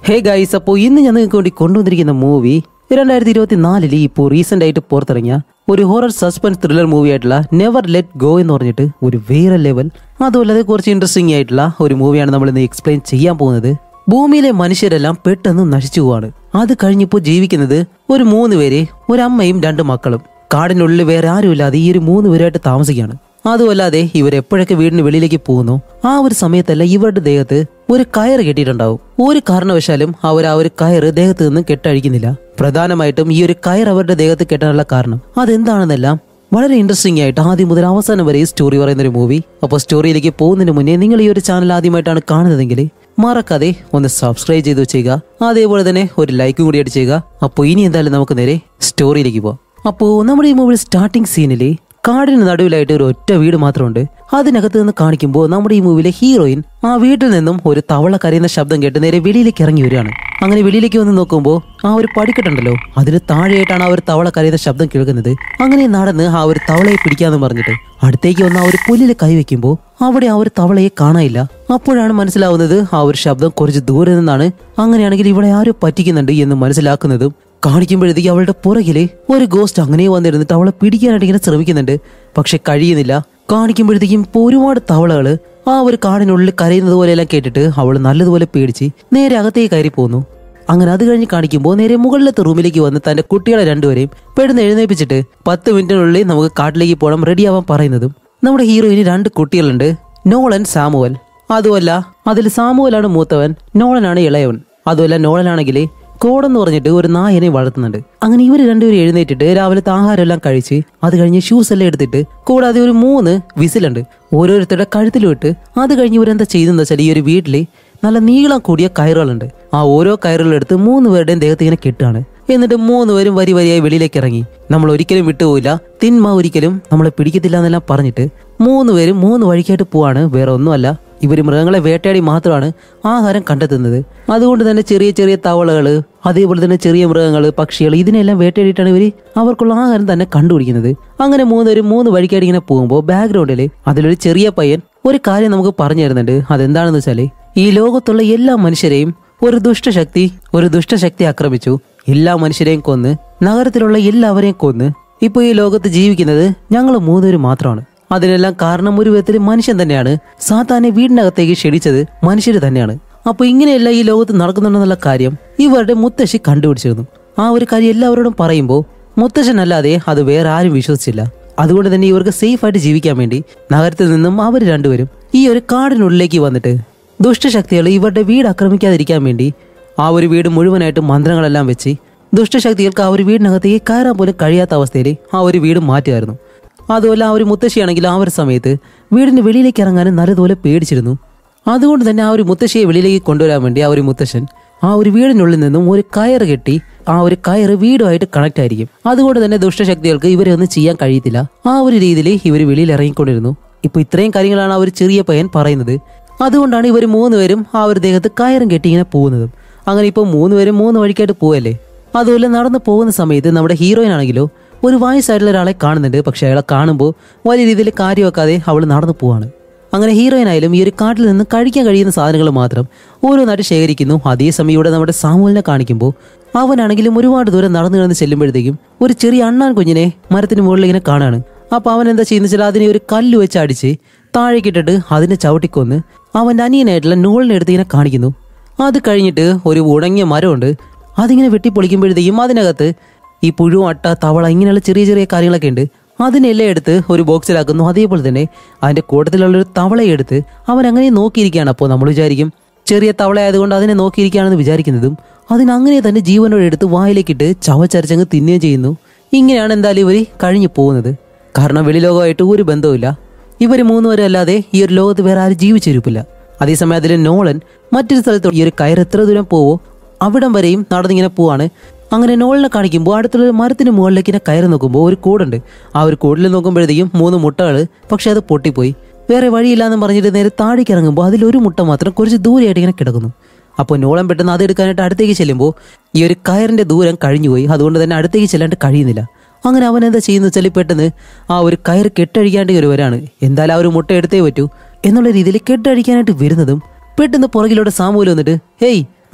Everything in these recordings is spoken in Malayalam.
ഹേ ഗൈസ് അപ്പോൾ ഇന്ന് ഞാൻ നിങ്ങൾക്ക് വേണ്ടി കൊണ്ടുവന്നിരിക്കുന്ന മൂവി രണ്ടായിരത്തി ഇരുപത്തി നാലില് ഇപ്പോൾ റീസെന്റ് ആയിട്ട് പുറത്തിറങ്ങിയ ഒരു ഹൊറർ സസ്പെൻസ് ത്രില്ലർ മൂവി ആയിട്ടുള്ള നെവർ ലെറ്റ് ഗോ എന്ന് പറഞ്ഞിട്ട് ഒരു വേറെ ലെവൽ അതുമല്ലാതെ കുറച്ച് ഇൻട്രസ്റ്റിംഗ് ആയിട്ടുള്ള ഒരു മൂവിയാണ് നമ്മൾ ഇന്ന് എക്സ്പ്ലെയിൻ ചെയ്യാൻ പോകുന്നത് ഭൂമിയിലെ മനുഷ്യരെല്ലാം പെട്ടെന്ന് നശിച്ചു പോവാണ് അത് കഴിഞ്ഞപ്പോൾ ജീവിക്കുന്നത് ഒരു മൂന്ന് പേര് ഒരു അമ്മയും രണ്ട് മക്കളും കാടിനുള്ളിൽ വേറെ ആരുമില്ലാതെ ഈ ഒരു മൂന്ന് പേരായിട്ട് താമസിക്കുകയാണ് അതുമല്ലാതെ ഇവരെപ്പോഴൊക്കെ വീടിന് വെളിയിലേക്ക് പോകുന്നു ആ ഒരു സമയത്തല്ല ഇവരുടെ ദേഹത്ത് ഒരു കയറ് കെട്ടിയിട്ടുണ്ടാവും ഒരു കാരണവശാലും അവർ ആ ഒരു കയറ് ദേഹത്ത് നിന്ന് കെട്ടഴിക്കുന്നില്ല പ്രധാനമായിട്ടും ഈ ഒരു കയർ അവരുടെ ദേഹത്ത് കെട്ടാനുള്ള കാരണം അതെന്താണെന്നെല്ലാം വളരെ ഇൻട്രസ്റ്റിംഗ് ആയിട്ട് ആദ്യം മുതൽ അവസാനം വരെ ഈ സ്റ്റോറി പറയുന്ന ഒരു മൂവി അപ്പോൾ സ്റ്റോറിയിലേക്ക് പോകുന്നതിന് മുന്നേ നിങ്ങൾ ഈ ഒരു ചാനൽ ആദ്യമായിട്ടാണ് കാണുന്നതെങ്കിൽ മറക്കാതെ ഒന്ന് സബ്സ്ക്രൈബ് ചെയ്ത് വെച്ചേക്കുക അതേപോലെ തന്നെ ഒരു ലൈക്കും കൂടി അടിച്ചേക്കുക അപ്പോൾ ഇനി എന്തായാലും നമുക്ക് നേരെ സ്റ്റോറിയിലേക്ക് പോവാം അപ്പോൾ നമ്മുടെ ഈ മൂവിയിൽ സ്റ്റാർട്ടിംഗ് സീനിൽ കാടിന് നടുവിലായിട്ട് ഒരു ഒറ്റ വീട് മാത്രമുണ്ട് അതിനകത്ത് നിന്ന് കാണിക്കുമ്പോൾ നമ്മുടെ ഈ മൂവിയിലെ ഹീറോയിൻ ആ വീട്ടിൽ നിന്നും ഒരു തവള കരയുന്ന ശബ്ദം കേട്ട് നേരെ വെളിയിലേക്ക് ഇറങ്ങി വരികയാണ് അങ്ങനെ വെളിയിലേക്ക് വന്ന് നോക്കുമ്പോൾ ആ ഒരു പടിക്കെട്ടുണ്ടല്ലോ അതിന് താഴെയായിട്ടാണ് ആ ഒരു തവള കരയുന്ന ശബ്ദം കേൾക്കുന്നത് അങ്ങനെ നടന്ന് ആ ഒരു തവളയെ പിടിക്കാന്ന് പറഞ്ഞിട്ട് അടുത്തേക്ക് വന്ന് ആ ഒരു പുല്ലിൽ കൈവയ്ക്കുമ്പോൾ അവിടെ ആ ഒരു തവളയെ കാണാനില്ല അപ്പോഴാണ് മനസ്സിലാവുന്നത് ആ ഒരു ശബ്ദം കുറച്ച് ദൂരെ നിന്നാണ് അങ്ങനെയാണെങ്കിൽ ഇവിടെ ആരോ പറ്റിക്കുന്നുണ്ട് എന്ന് മനസ്സിലാക്കുന്നതും കാണിക്കുമ്പോഴത്തേക്ക് അവളുടെ പുറകില് ഒരു ഗോസ്റ്റ് അങ്ങനെ വന്നിരുന്നിട്ട് അവളെ പിടിക്കാനായിട്ട് ഇങ്ങനെ ശ്രമിക്കുന്നുണ്ട് പക്ഷെ കഴിയുന്നില്ല കാണിക്കുമ്പോഴത്തേക്കും ഇപ്പൊ ഒരുപാട് തവളകള് ആ ഒരു കാടിനുള്ളിൽ കരയുന്നത് പോലെയെല്ലാം കേട്ടിട്ട് അവൾ നല്ലതുപോലെ പേടിച്ച് നേരെ അകത്തേക്ക് കയറി പോന്നു അങ്ങനെ അത് കഴിഞ്ഞ് കാണിക്കുമ്പോൾ നേരെ മുകളിലത്തെ റൂമിലേക്ക് വന്ന് തന്റെ കുട്ടികളെ രണ്ടുപേരെയും പെടുന്ന് എഴുന്നേപ്പിച്ചിട്ട് പത്ത് മിനിറ്റിനുള്ളിൽ നമുക്ക് കാട്ടിലേക്ക് പോകണം റെഡിയാവാൻ പറയുന്നതും നമ്മുടെ ഹീറോയിന് രണ്ട് കുട്ടികളുണ്ട് നോളൻ സാമുവൽ അതുമല്ല അതിൽ സാമുവലാണ് മൂത്തവൻ നോളനാണ് ഇളയവൻ അതുമല്ല നോളനാണെങ്കിൽ കോടെന്ന് പറഞ്ഞിട്ട് ഒരു നായനെ വളർത്തുന്നുണ്ട് അങ്ങനെ ഇവർ രണ്ടുപേരും എഴുന്നേറ്റിട്ട് രാവിലത്തെ ആഹാരം എല്ലാം കഴിച്ച് അത് കഴിഞ്ഞ് ഷൂസ് എല്ലാം എടുത്തിട്ട് കൂടാതെ ഒരു മൂന്ന് വിസിലുണ്ട് ഓരോരുത്തരുടെ കഴുത്തിലും ഇട്ട് അത് കഴിഞ്ഞ് ഇവരെന്താ ചെയ്തെന്ന് വെച്ചാൽ ഈ ഒരു വീട്ടിൽ നല്ല നീളം കൂടിയ കയറുകളുണ്ട് ആ ഓരോ കയറുകളെടുത്ത് മൂന്ന് പേരുടെയും ദേഹത്ത് ഇങ്ങനെ കെട്ടാണ് എന്നിട്ട് മൂന്ന് പേരും വരി വരിയായി വെളിയിലേക്ക് ഇറങ്ങി നമ്മൾ ഒരിക്കലും വിട്ടുപോയില്ല തിന്മ ഒരിക്കലും നമ്മളെ പിടിക്കത്തില്ല എന്നെല്ലാം പറഞ്ഞിട്ട് മൂന്ന് പേരും മൂന്ന് വഴിക്കായിട്ട് പോവാണ് വേറെ ഒന്നുമല്ല ഇവർ മൃഗങ്ങളെ വേട്ടയാടി മാത്രമാണ് ആഹാരം കണ്ടെത്തുന്നത് അതുകൊണ്ട് തന്നെ ചെറിയ ചെറിയ തവളകൾ അതേപോലെ തന്നെ ചെറിയ മൃഗങ്ങൾ പക്ഷികൾ ഇതിനെല്ലാം വേട്ടയാടിയിട്ടാണ് ഇവർ അവർക്കുള്ള ആഹാരം തന്നെ കണ്ടുപിടിക്കുന്നത് അങ്ങനെ മൂന്നുപേരും മൂന്ന് വഴിക്കായിട്ട് ഇങ്ങനെ പോകുമ്പോൾ ബാക്ക്ഗ്രൗണ്ടിൽ അതിലൊരു ചെറിയ പയ്യൻ ഒരു കാര്യം നമുക്ക് പറഞ്ഞു തരുന്നുണ്ട് അതെന്താണെന്ന് വെച്ചാൽ ഈ ലോകത്തുള്ള എല്ലാ മനുഷ്യരെയും ഒരു ദുഷ്ടശക്തി ഒരു ദുഷ്ടശക്തി ആക്രമിച്ചു എല്ലാ മനുഷ്യരെയും കൊന്ന് നഗരത്തിലുള്ള എല്ലാവരെയും കൊന്ന് ഇപ്പൊ ഈ ലോകത്ത് ജീവിക്കുന്നത് ഞങ്ങൾ മൂന്നുപേര് മാത്രമാണ് അതിനെല്ലാം കാരണം ഒരു വിധത്തിൽ മനുഷ്യൻ തന്നെയാണ് സാത്താനെ വീടിനകത്തേക്ക് ക്ഷണിച്ചത് മനുഷ്യർ തന്നെയാണ് അപ്പൊ ഇങ്ങനെയല്ല ഈ ലോകത്ത് നടക്കുന്നുണ്ടെന്നുള്ള കാര്യം ഇവരുടെ മുത്തശ്ശി കണ്ടുപിടിച്ചിരുന്നു ആ ഒരു കാര്യം എല്ലാവരോടും പറയുമ്പോൾ മുത്തശ്ശനല്ലാതെ അത് വേറെ ആരും വിശ്വസിച്ചില്ല അതുകൊണ്ട് തന്നെ ഇവർക്ക് സേഫ് ആയിട്ട് ജീവിക്കാൻ വേണ്ടി നഗരത്തിൽ നിന്നും അവർ രണ്ടുപേരും ഈ ഒരു കാടിനുള്ളിലേക്ക് വന്നിട്ട് ദുഷ്ടശക്തികൾ ഇവരുടെ വീട് ആക്രമിക്കാതിരിക്കാൻ വേണ്ടി ആ ഒരു വീട് മുഴുവനായിട്ട് മന്ത്രങ്ങളെല്ലാം വെച്ച് ദുഷ്ടശക്തികൾക്ക് ആ ഒരു വീടിനകത്തേക്ക് കയറാൻ പോലും കഴിയാത്ത അവസ്ഥയിൽ ആ ഒരു വീട് മാറ്റുമായിരുന്നു അതുപോലെ ആ ഒരു മുത്തശ്ശിയാണെങ്കിൽ ആ ഒരു സമയത്ത് വീടിന് വെളിയിലേക്ക് ഇറങ്ങാനും നല്ലതുപോലെ പേടിച്ചിരുന്നു അതുകൊണ്ട് തന്നെ ആ ഒരു മുത്തശ്ശിയെ വെളിയിലേക്ക് കൊണ്ടുവരാൻ വേണ്ടി ആ ഒരു മുത്തശ്ശൻ ആ ഒരു വീടിനുള്ളിൽ നിന്നും ഒരു കയറ് കെട്ടി ആ ഒരു കയറ് വീടുമായിട്ട് കണക്ട് ആയിരിക്കും അതുകൊണ്ട് തന്നെ ദുഷ്ടശക്തികൾക്ക് ഇവരെ ഒന്നും ചെയ്യാൻ കഴിയത്തില്ല ആ ഒരു രീതിയിൽ ഇവർ വെളിയിൽ ഇറങ്ങിക്കൊണ്ടിരുന്നു ഇപ്പൊ ഇത്രയും കാര്യങ്ങളാണ് ആ ഒരു ചെറിയ പയ്യൻ പറയുന്നത് അതുകൊണ്ടാണ് ഇവർ മൂന്നുപേരും ആ ഒരു ദേഹത്ത് കയറും കെട്ടി ഇങ്ങനെ പോകുന്നതും അങ്ങനെ ഇപ്പോൾ മൂന്നുപേരും മൂന്ന് വഴിക്കായിട്ട് പോവല്ലേ അതുപോലെ നടന്നു പോകുന്ന സമയത്ത് നമ്മുടെ ഹീറോയിൻ ആണെങ്കിലോ ഒരു വയസ്സായിട്ടുള്ള ഒരാളെ കാണുന്നുണ്ട് പക്ഷെ അയാളെ കാണുമ്പോൾ വലിയ രീതിയിൽ കാര്യമാക്കാതെ അവൾ നടന്നു പോവാണ് അങ്ങനെ ഹീറോയിൻ ആയാലും ഈ ഒരു കാട്ടിൽ നിന്ന് കഴിക്കാൻ കഴിയുന്ന സാധനങ്ങൾ മാത്രം ഓരോന്നായിട്ട് ശേഖരിക്കുന്നു അതേസമയം ഇവിടെ നമ്മുടെ സാമൂലിനെ കാണിക്കുമ്പോൾ അവനാണെങ്കിലും ഒരുപാട് ദൂരം നടന്നു കിടന്ന് ചെല്ലുമ്പോഴത്തേക്കും ഒരു ചെറിയ അണ്ണാൻ കുഞ്ഞിനെ മരത്തിന് മുകളിൽ ഇങ്ങനെ കാണാണ് അപ്പൊ അവൻ എന്താ ചെയ്യുന്ന വെച്ചാൽ അതിനെ ഒരു കല്ല് വെച്ച് അടിച്ച് താഴേക്കിട്ടിട്ട് അതിനെ ചവിട്ടിക്കൊന്ന് അവൻ്റെ അനിയനായിട്ടുള്ള നൂളിനെ എടുത്ത് ഇങ്ങനെ കാണിക്കുന്നു അത് കഴിഞ്ഞിട്ട് ഒരു ഉണങ്ങിയ മരമുണ്ട് അതിങ്ങനെ വെട്ടിപ്പൊളിക്കുമ്പോഴത്തേക്കും അതിനകത്ത് ഈ പുഴു അട്ട തവള ഇങ്ങനെയുള്ള ചെറിയ ചെറിയ കാര്യങ്ങളൊക്കെ ഉണ്ട് അതിനെല്ലാം എടുത്ത് ഒരു ബോക്സിലാക്കുന്നു അതേപോലെ തന്നെ അതിന്റെ കൂട്ടത്തിലുള്ള ഒരു തവളയെ എടുത്ത് അവൻ അങ്ങനെ നോക്കിയിരിക്കുകയാണ് അപ്പോൾ നമ്മൾ വിചാരിക്കും ചെറിയ തവള ആയതുകൊണ്ട് അതിനെ നോക്കിയിരിക്കുകയാണെന്ന് വിചാരിക്കുന്നതും അതിനങ്ങനെ തന്നെ ജീവനോട് എടുത്ത് വായിലേക്കിട്ട് ചവച്ചരച്ചങ്ങ് തിന്നുകയും ചെയ്യുന്നു ഇങ്ങനെയാണ് എന്തായാലും ഇവർ കഴിഞ്ഞു പോകുന്നത് കാരണം വെളിലോകമായിട്ട് ഒരു ബന്ധവുമില്ല ഇവർ മൂന്നുപേരും അല്ലാതെ ഈ ഒരു ലോകത്ത് വേറെ ആരും ജീവിച്ചിരിപ്പില്ല അതേസമയം അതിൽ നോളൻ മറ്റൊരു സ്ഥലത്ത് ഈ ഒരു കയർ എത്ര ദൂരം പോവോ അവിടം വരെയും നടന്നിങ്ങനെ പോവാണ് അങ്ങനെ നോളിനെ കാണിക്കുമ്പോൾ അടുത്തുള്ള ഒരു മരത്തിന് മുകളിലേക്ക് ഇങ്ങനെ കയറി നോക്കുമ്പോൾ ഒരു കൂടുണ്ട് ആ ഒരു കൂടിൽ നോക്കുമ്പോഴത്തേക്കും മൂന്ന് മുട്ടകൾ പക്ഷെ അത് പൊട്ടിപ്പോയി വേറെ വഴിയില്ലാന്ന് പറഞ്ഞിട്ട് നേരെ താഴേക്ക് ഇറങ്ങുമ്പോൾ അതിലൊരു മുട്ട മാത്രം കുറച്ച് ദൂരെയായിട്ട് ഇങ്ങനെ കിടക്കുന്നു അപ്പോൾ നോളം പെട്ടെന്ന് അത് എടുക്കാനായിട്ട് അടുത്തേക്ക് ചെല്ലുമ്പോൾ ഈ ഒരു കയറിന്റെ ദൂരം കഴിഞ്ഞുപോയി അതുകൊണ്ട് തന്നെ അടുത്തേക്ക് ചെല്ലാണ്ട് കഴിയുന്നില്ല അങ്ങനെ അവൻ എന്താ ചെയ്യുന്ന വെച്ചാൽ പെട്ടെന്ന് ആ ഒരു കയറ് കെട്ടഴിക്കാണ്ട് വരുവരാണ് എന്തായാലും ആ ഒരു മുട്ട എടുത്തേ പറ്റൂ എന്നുള്ള രീതിയിൽ കെട്ടഴിക്കാനായിട്ട് വരുന്നതും പെട്ടെന്ന് പുറകിലൂടെ സാമൂല് വന്നിട്ട് ഹേയ്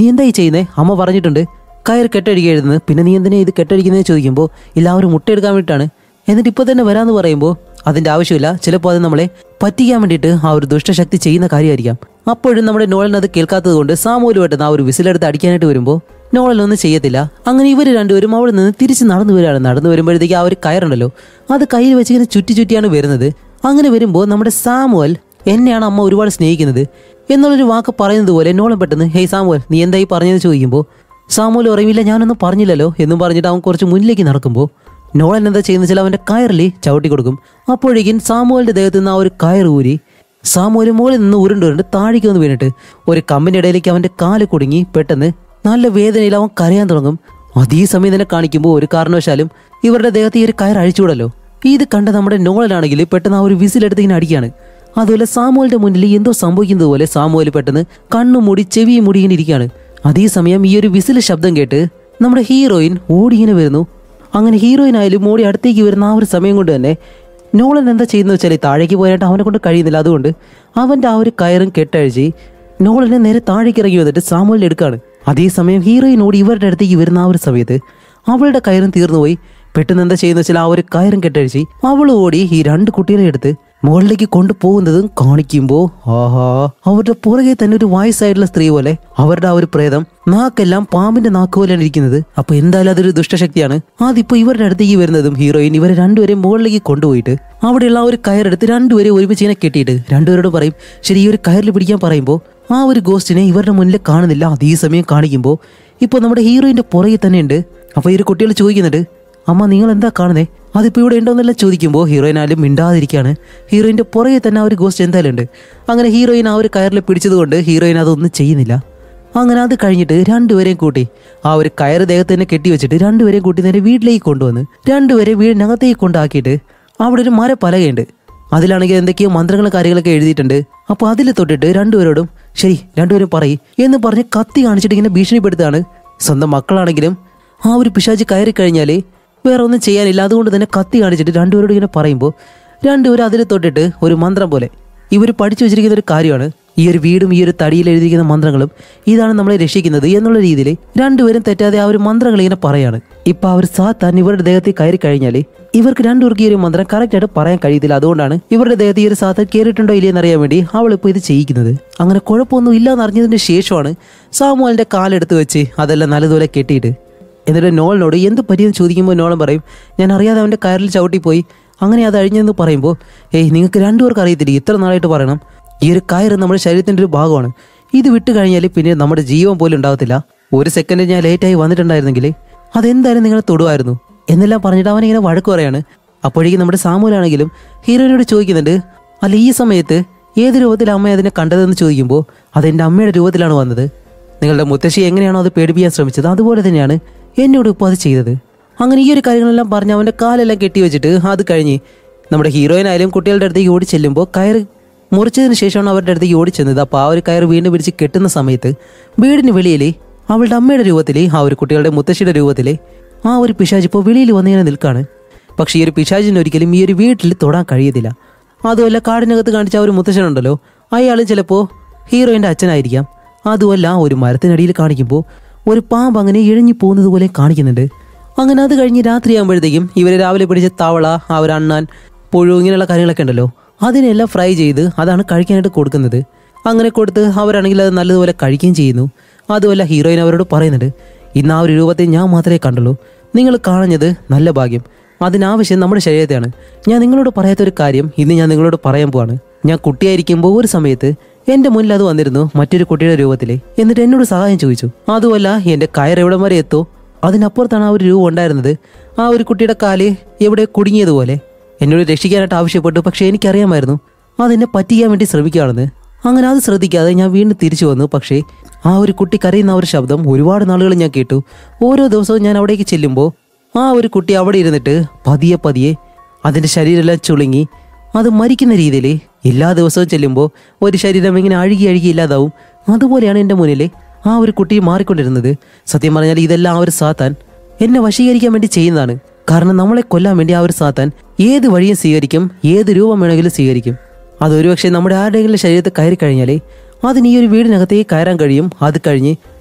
നീ എന്തായി ചെയ്യുന്നേ അമ്മ പറഞ്ഞിട്ടുണ്ട് കയർ കെട്ടടിക്കരുതെന്ന് പിന്നെ നീ എന്തിനാ ഇത് കെട്ടടിക്കുന്നതെന്ന് ചോദിക്കുമ്പോൾ ഇല്ല ആ ഒരു മുട്ടയെടുക്കാൻ വേണ്ടിയിട്ടാണ് എന്നിട്ട് ഇപ്പോൾ തന്നെ വരാമെന്ന് പറയുമ്പോൾ അതിന്റെ ആവശ്യമില്ല ചിലപ്പോൾ അത് നമ്മളെ പറ്റിക്കാൻ വേണ്ടിയിട്ട് ആ ഒരു ദുഷ്ടശക്തി ചെയ്യുന്ന കാര്യമായിരിക്കാം അപ്പോഴും നമ്മുടെ നോളൻ അത് കേൾക്കാത്തത് കൊണ്ട് സാമൂലുമായിട്ട് ആ ഒരു വിസിലെടുത്ത് അടിക്കാനായിട്ട് വരുമ്പോൾ നോളൻ ഒന്നും ചെയ്യത്തില്ല അങ്ങനെ ഇവർ രണ്ടുപേരും അവിടെ നിന്ന് തിരിച്ച് നടന്നു വരികയാണ് നടന്നു വരുമ്പോഴത്തേക്ക് ആ ഒരു കയറുണ്ടല്ലോ അത് കയ്യിൽ വെച്ച് ഇങ്ങനെ ചുറ്റി ചുറ്റിയാണ് വരുന്നത് അങ്ങനെ വരുമ്പോൾ നമ്മുടെ സാമുവൽ എന്നെയാണ് അമ്മ ഒരുപാട് സ്നേഹിക്കുന്നത് എന്നുള്ളൊരു വാക്ക് പറയുന്നത് പോലെ നോളം പെട്ടെന്ന് ഹേയ് സാമുവൽ നീ എന്തായി പറഞ്ഞതെന്ന് ചോദിക്കുമ്പോൾ സാമുവൽ പറയുമില്ല ഞാനൊന്നും പറഞ്ഞില്ലല്ലോ എന്നും പറഞ്ഞിട്ട് അവൻ കുറച്ച് മുന്നിലേക്ക് നടക്കുമ്പോൾ നോളൻ എന്താ ചെയ്യുന്ന വെച്ചാൽ അവന്റെ കയറിൽ ചവിട്ടി കൊടുക്കും അപ്പോഴേക്കും സാമുവലിന്റെ ദേഹത്ത് നിന്ന് ആ ഒരു കയർ ഊരി സാമുവൽ മുകളിൽ നിന്ന് ഉരുണ്ട് ഉരുണ്ട് താഴേക്ക് വന്ന് വീണിട്ട് ഒരു കമ്പിന്റെ ഇടയിലേക്ക് അവന്റെ കാല് കുടുങ്ങി പെട്ടെന്ന് നല്ല വേദനയിൽ അവൻ കരയാൻ തുടങ്ങും അതേ സമയം തന്നെ കാണിക്കുമ്പോൾ ഒരു കാരണവശാലും ഇവരുടെ ദേഹത്ത് ഈ ഒരു കയർ അഴിച്ചുവിടല്ലോ ഇത് കണ്ട നമ്മുടെ നോളനാണെങ്കിൽ പെട്ടെന്ന് ആ ഒരു വിസിലെടുത്ത് ഇങ്ങനെ അടിക്കുകയാണ് അതുപോലെ സാമുവലിന്റെ മുന്നിൽ എന്തോ സംഭവിക്കുന്നത് പോലെ സാമുവൽ പെട്ടെന്ന് കണ്ണു മൂടി ചെവിയും മൂടി ഇങ്ങനെ ഇരിക്കുകയാണ് അതേസമയം ഈ ഒരു വിസിൽ ശബ്ദം കേട്ട് നമ്മുടെ ഹീറോയിൻ ഓടി ഇങ്ങനെ വരുന്നു അങ്ങനെ ഹീറോയിൻ ആയാലും ഓടി അടുത്തേക്ക് വരുന്ന ആ ഒരു സമയം കൊണ്ട് തന്നെ നോളൻ എന്താ ചെയ്യുന്നത് വെച്ചാൽ താഴേക്ക് പോയായിട്ട് അവനെ കൊണ്ട് കഴിയുന്നില്ല അതുകൊണ്ട് അവന്റെ ആ ഒരു കയറും കെട്ടഴിച്ച് നോളനെ നേരെ താഴേക്ക് ഇറങ്ങി വന്നിട്ട് സാമുവലിനെ എടുക്കാണ് അതേസമയം ഹീറോയിൻ ഓടി ഇവരുടെ അടുത്തേക്ക് വരുന്ന ആ ഒരു സമയത്ത് അവളുടെ കയറും തീർന്നുപോയി പെട്ടെന്ന് എന്താ ചെയ്യുന്ന വെച്ചാൽ ആ ഒരു കയറും കെട്ടഴിച്ച് അവൾ ഓടി ഈ രണ്ട് കുട്ടികളെ എടുത്ത് മുകളിലേക്ക് കൊണ്ടുപോകുന്നതും കാണിക്കുമ്പോൾ ആഹാ അവരുടെ പുറകെ തന്നെ ഒരു വയസ്സായിട്ടുള്ള സ്ത്രീ പോലെ അവരുടെ ആ ഒരു പ്രേതം നാക്കെല്ലാം പാമ്പിന്റെ നാക്ക് പോലെയാണ് ഇരിക്കുന്നത് അപ്പൊ എന്തായാലും അതൊരു ദുഷ്ടശക്തിയാണ് അതിപ്പോ ഇവരുടെ അടുത്തേക്ക് വരുന്നതും ഹീറോയിൻ ഇവരെ രണ്ടുപേരെയും മുകളിലേക്ക് കൊണ്ടുപോയിട്ട് അവിടെയുള്ള ആ ഒരു കയറെടുത്ത് രണ്ടുപേരെ ഒരുമിച്ച് ഇങ്ങനെ കെട്ടിയിട്ട് രണ്ടുപേരോട് പറയും ശരി ഈ ഒരു കയറിൽ പിടിക്കാൻ പറയുമ്പോൾ ആ ഒരു ഗോസ്റ്റിനെ ഇവരുടെ മുന്നിൽ കാണുന്നില്ല അതേ സമയം കാണിക്കുമ്പോൾ ഇപ്പോൾ നമ്മുടെ ഹീറോയിന്റെ പുറകെ തന്നെ ഉണ്ട് അപ്പൊ ഈ ഒരു കുട്ടികൾ ചോദിക്കുന്നുണ്ട് അമ്മ നിങ്ങൾ എന്താ കാണുന്നേ അതിപ്പോ ഇവിടെ ഉണ്ടോന്നെല്ലാം ചോദിക്കുമ്പോൾ ഹീറോയിൻ ആയാലും മിണ്ടാതിരിക്കുകയാണ് ഹീറോയിന്റെ പുറകെ തന്നെ ആ ഒരു ഗോസ്റ്റ് എന്തായാലും ഉണ്ട് അങ്ങനെ ഹീറോയിൻ ആ ഒരു കയറിൽ പിടിച്ചതുകൊണ്ട് ഹീറോയിൻ അതൊന്നും ചെയ്യുന്നില്ല അങ്ങനെ അത് കഴിഞ്ഞിട്ട് രണ്ടുപേരെയും കൂട്ടി ആ ഒരു കയറ് ദേഹത്ത് തന്നെ കെട്ടി വെച്ചിട്ട് രണ്ടുപേരെയും കൂട്ടി നേരെ വീട്ടിലേക്ക് കൊണ്ടുവന്ന് രണ്ടുപേരെ വീടിനകത്തേക്ക് കൊണ്ടാക്കിയിട്ട് അവിടെ ഒരു മരപ്പലകയുണ്ട് അതിലാണെങ്കിൽ എന്തൊക്കെയോ മന്ത്രങ്ങളും കാര്യങ്ങളൊക്കെ എഴുതിയിട്ടുണ്ട് അപ്പോൾ അതിൽ തൊട്ടിട്ട് രണ്ടുപേരോടും ശരി രണ്ടുപേരും പറയും എന്ന് പറഞ്ഞ് കത്തി കാണിച്ചിട്ട് ഇങ്ങനെ ഭീഷണിപ്പെടുത്താണ് സ്വന്തം മക്കളാണെങ്കിലും ആ ഒരു പിശാചി കയറി കഴിഞ്ഞാൽ വേറെ ഒന്നും ചെയ്യാനില്ല അതുകൊണ്ട് തന്നെ കത്തി കാണിച്ചിട്ട് രണ്ടുപേരോട് ഇങ്ങനെ പറയുമ്പോൾ രണ്ടുപേരും അതിൽ തൊട്ടിട്ട് ഒരു മന്ത്രം പോലെ ഇവർ പഠിച്ചു വെച്ചിരിക്കുന്ന ഒരു കാര്യമാണ് ഈ ഒരു വീടും ഈ ഒരു തടിയിൽ എഴുതിയിരിക്കുന്ന മന്ത്രങ്ങളും ഇതാണ് നമ്മളെ രക്ഷിക്കുന്നത് എന്നുള്ള രീതിയിൽ രണ്ടുപേരും തെറ്റാതെ ആ ഒരു മന്ത്രങ്ങൾ ഇങ്ങനെ പറയാണ് ഇപ്പൊ ആ ഒരു സാത്താൻ ഇവരുടെ ദേഹത്തിൽ കയറി കഴിഞ്ഞാൽ ഇവർക്ക് രണ്ടുപേർക്ക് ഈ ഒരു മന്ത്രം കറക്റ്റ് ആയിട്ട് പറയാൻ കഴിയത്തില്ല അതുകൊണ്ടാണ് ഇവരുടെ ദേഹത്ത് ഈ ഒരു സാത്താൻ കയറിയിട്ടുണ്ടോ ഇല്ലയെന്ന് അറിയാൻ വേണ്ടി അവൾ ഇപ്പോൾ ഇത് ചെയ്യിക്കുന്നത് അങ്ങനെ കുഴപ്പമൊന്നും ഇല്ലാന്ന് അറിഞ്ഞതിന് ശേഷമാണ് സാമുവലിന്റെ കാലെടുത്ത് വെച്ച് അതെല്ലാം നല്ലതുപോലെ കെട്ടിയിട്ട് എന്നിട്ട് നോളിനോട് എന്ത് പറ്റിയെന്ന് ചോദിക്കുമ്പോൾ നോളം പറയും ഞാൻ അറിയാതെ അവൻ്റെ കയറിൽ ചവിട്ടിപ്പോയി അങ്ങനെ അത് അഴിഞ്ഞെന്ന് പറയുമ്പോൾ ഏയ് നിങ്ങൾക്ക് രണ്ടുപേർക്ക് അറിയത്തില്ല ഇത്ര നാളായിട്ട് പറയണം ഈ ഒരു കയറ് നമ്മുടെ ശരീരത്തിൻ്റെ ഒരു ഭാഗമാണ് ഇത് വിട്ട് കഴിഞ്ഞാൽ പിന്നെ നമ്മുടെ ജീവൻ പോലും ഉണ്ടാകത്തില്ല ഒരു സെക്കൻഡ് ഞാൻ ലേറ്റായി വന്നിട്ടുണ്ടായിരുന്നെങ്കിൽ അതെന്തായാലും നിങ്ങൾ തൊടുമായിരുന്നു എന്നെല്ലാം പറഞ്ഞിട്ട് അവൻ ഇങ്ങനെ വഴക്ക് പറയാണ് അപ്പോഴേക്കും നമ്മുടെ സാമൂലാണെങ്കിലും ഹീറോയിനോട് ചോദിക്കുന്നുണ്ട് അല്ല ഈ സമയത്ത് ഏത് രൂപത്തിൽ അമ്മ അതിനെ കണ്ടതെന്ന് ചോദിക്കുമ്പോൾ അതെൻ്റെ അമ്മയുടെ രൂപത്തിലാണ് വന്നത് നിങ്ങളുടെ മുത്തശ്ശി എങ്ങനെയാണോ അത് പേടിപ്പിക്കാൻ ശ്രമിച്ചത് അതുപോലെ തന്നെയാണ് എന്നോട് ഇപ്പോൾ അത് ചെയ്തത് അങ്ങനെ ഈ ഒരു കാര്യങ്ങളെല്ലാം പറഞ്ഞ് അവൻ്റെ കാലെല്ലാം കെട്ടി വെച്ചിട്ട് അത് കഴിഞ്ഞ് നമ്മുടെ ഹീറോയിനായാലും കുട്ടികളുടെ അടുത്തേക്ക് ഓടി ചെല്ലുമ്പോൾ കയറ് മുറിച്ചതിന് ശേഷമാണ് അവരുടെ അടുത്തേക്ക് ഓടി ചെന്നത് അപ്പോൾ ആ ഒരു കയറ് വീണ്ടും പിടിച്ച് കെട്ടുന്ന സമയത്ത് വീടിന് വെളിയിൽ അവളുടെ അമ്മയുടെ രൂപത്തിൽ ആ ഒരു കുട്ടികളുടെ മുത്തശ്ശിയുടെ രൂപത്തിൽ ആ ഒരു പിശാജ് ഇപ്പോൾ വെളിയിൽ വന്നിങ്ങനെ നിൽക്കാണ് പക്ഷേ ഈ ഒരു പിശാചിന് ഒരിക്കലും ഈ ഒരു വീട്ടിൽ തൊടാൻ കഴിയത്തില്ല അതുമല്ല കാടിനകത്ത് കാണിച്ച ആ ഒരു മുത്തശ്ശനുണ്ടല്ലോ അയാളും ചിലപ്പോൾ ഹീറോയിൻ്റെ അച്ഛനായിരിക്കാം അതുമല്ല ഒരു മരത്തിനടിയിൽ കാണിക്കുമ്പോൾ ഒരു പാമ്പ് അങ്ങനെ ഇഴഞ്ഞു പോകുന്നത് പോലെ കാണിക്കുന്നുണ്ട് അങ്ങനെ അത് കഴിഞ്ഞ് രാത്രിയാകുമ്പോഴത്തേക്കും ഇവരെ രാവിലെ പിടിച്ച തവള ആ ഒരു അണ്ണാൻ പുഴു ഇങ്ങനെയുള്ള കാര്യങ്ങളൊക്കെ ഉണ്ടല്ലോ അതിനെല്ലാം ഫ്രൈ ചെയ്ത് അതാണ് കഴിക്കാനായിട്ട് കൊടുക്കുന്നത് അങ്ങനെ കൊടുത്ത് അവരാണെങ്കിൽ അത് നല്ലതുപോലെ കഴിക്കുകയും ചെയ്യുന്നു അതുമല്ല ഹീറോയിൻ അവരോട് പറയുന്നുണ്ട് ഇന്ന് ആ ഒരു രൂപത്തെ ഞാൻ മാത്രമേ കണ്ടുള്ളൂ നിങ്ങൾ കാണുന്നത് നല്ല ഭാഗ്യം അതിനാവശ്യം നമ്മുടെ ശരീരത്തെയാണ് ഞാൻ നിങ്ങളോട് പറയാത്ത ഒരു കാര്യം ഇന്ന് ഞാൻ നിങ്ങളോട് പറയാൻ പോവാണ് ഞാൻ കുട്ടിയായിരിക്കുമ്പോൾ ഒരു സമയത്ത് എന്റെ മുന്നിൽ അത് വന്നിരുന്നു മറ്റൊരു കുട്ടിയുടെ രൂപത്തിലെ എന്നിട്ട് എന്നോട് സഹായം ചോദിച്ചു അതുമല്ല എന്റെ കയർ എവിടം വരെ എത്തോ അതിനപ്പുറത്താണ് ആ ഒരു രൂപം ഉണ്ടായിരുന്നത് ആ ഒരു കുട്ടിയുടെ കാല് എവിടെ കുടുങ്ങിയതുപോലെ എന്നോട് രക്ഷിക്കാനായിട്ട് ആവശ്യപ്പെട്ടു പക്ഷേ എനിക്കറിയാമായിരുന്നു അതെന്നെ പറ്റിക്കാൻ വേണ്ടി ശ്രമിക്കുകയാണെന്ന് അങ്ങനെ അത് ശ്രദ്ധിക്കാതെ ഞാൻ വീണ്ടും തിരിച്ചു വന്നു പക്ഷേ ആ ഒരു കുട്ടി കരയുന്ന ആ ഒരു ശബ്ദം ഒരുപാട് നാളുകൾ ഞാൻ കേട്ടു ഓരോ ദിവസവും ഞാൻ അവിടേക്ക് ചെല്ലുമ്പോൾ ആ ഒരു കുട്ടി അവിടെ ഇരുന്നിട്ട് പതിയെ പതിയെ അതിൻ്റെ ശരീരമെല്ലാം ചുളുങ്ങി അത് മരിക്കുന്ന രീതിയിൽ എല്ലാ ദിവസവും ചെല്ലുമ്പോൾ ഒരു ശരീരം ഇങ്ങനെ അഴുകി അഴുകി ഇല്ലാതാവും അതുപോലെയാണ് എൻ്റെ മുന്നിൽ ആ ഒരു കുട്ടി മാറിക്കൊണ്ടിരുന്നത് സത്യം പറഞ്ഞാൽ ഇതെല്ലാം ആ ഒരു സാത്താൻ എന്നെ വശീകരിക്കാൻ വേണ്ടി ചെയ്യുന്നതാണ് കാരണം നമ്മളെ കൊല്ലാൻ വേണ്ടി ആ ഒരു സാത്താൻ ഏത് വഴിയും സ്വീകരിക്കും ഏത് രൂപം വേണമെങ്കിലും സ്വീകരിക്കും അത് ഒരുപക്ഷെ നമ്മുടെ ആരുടെയെങ്കിലും ശരീരത്തിൽ കയറി കഴിഞ്ഞാൽ അതിന് ഈ ഒരു വീടിനകത്തേക്ക് കയറാൻ കഴിയും അത് കഴിഞ്ഞ്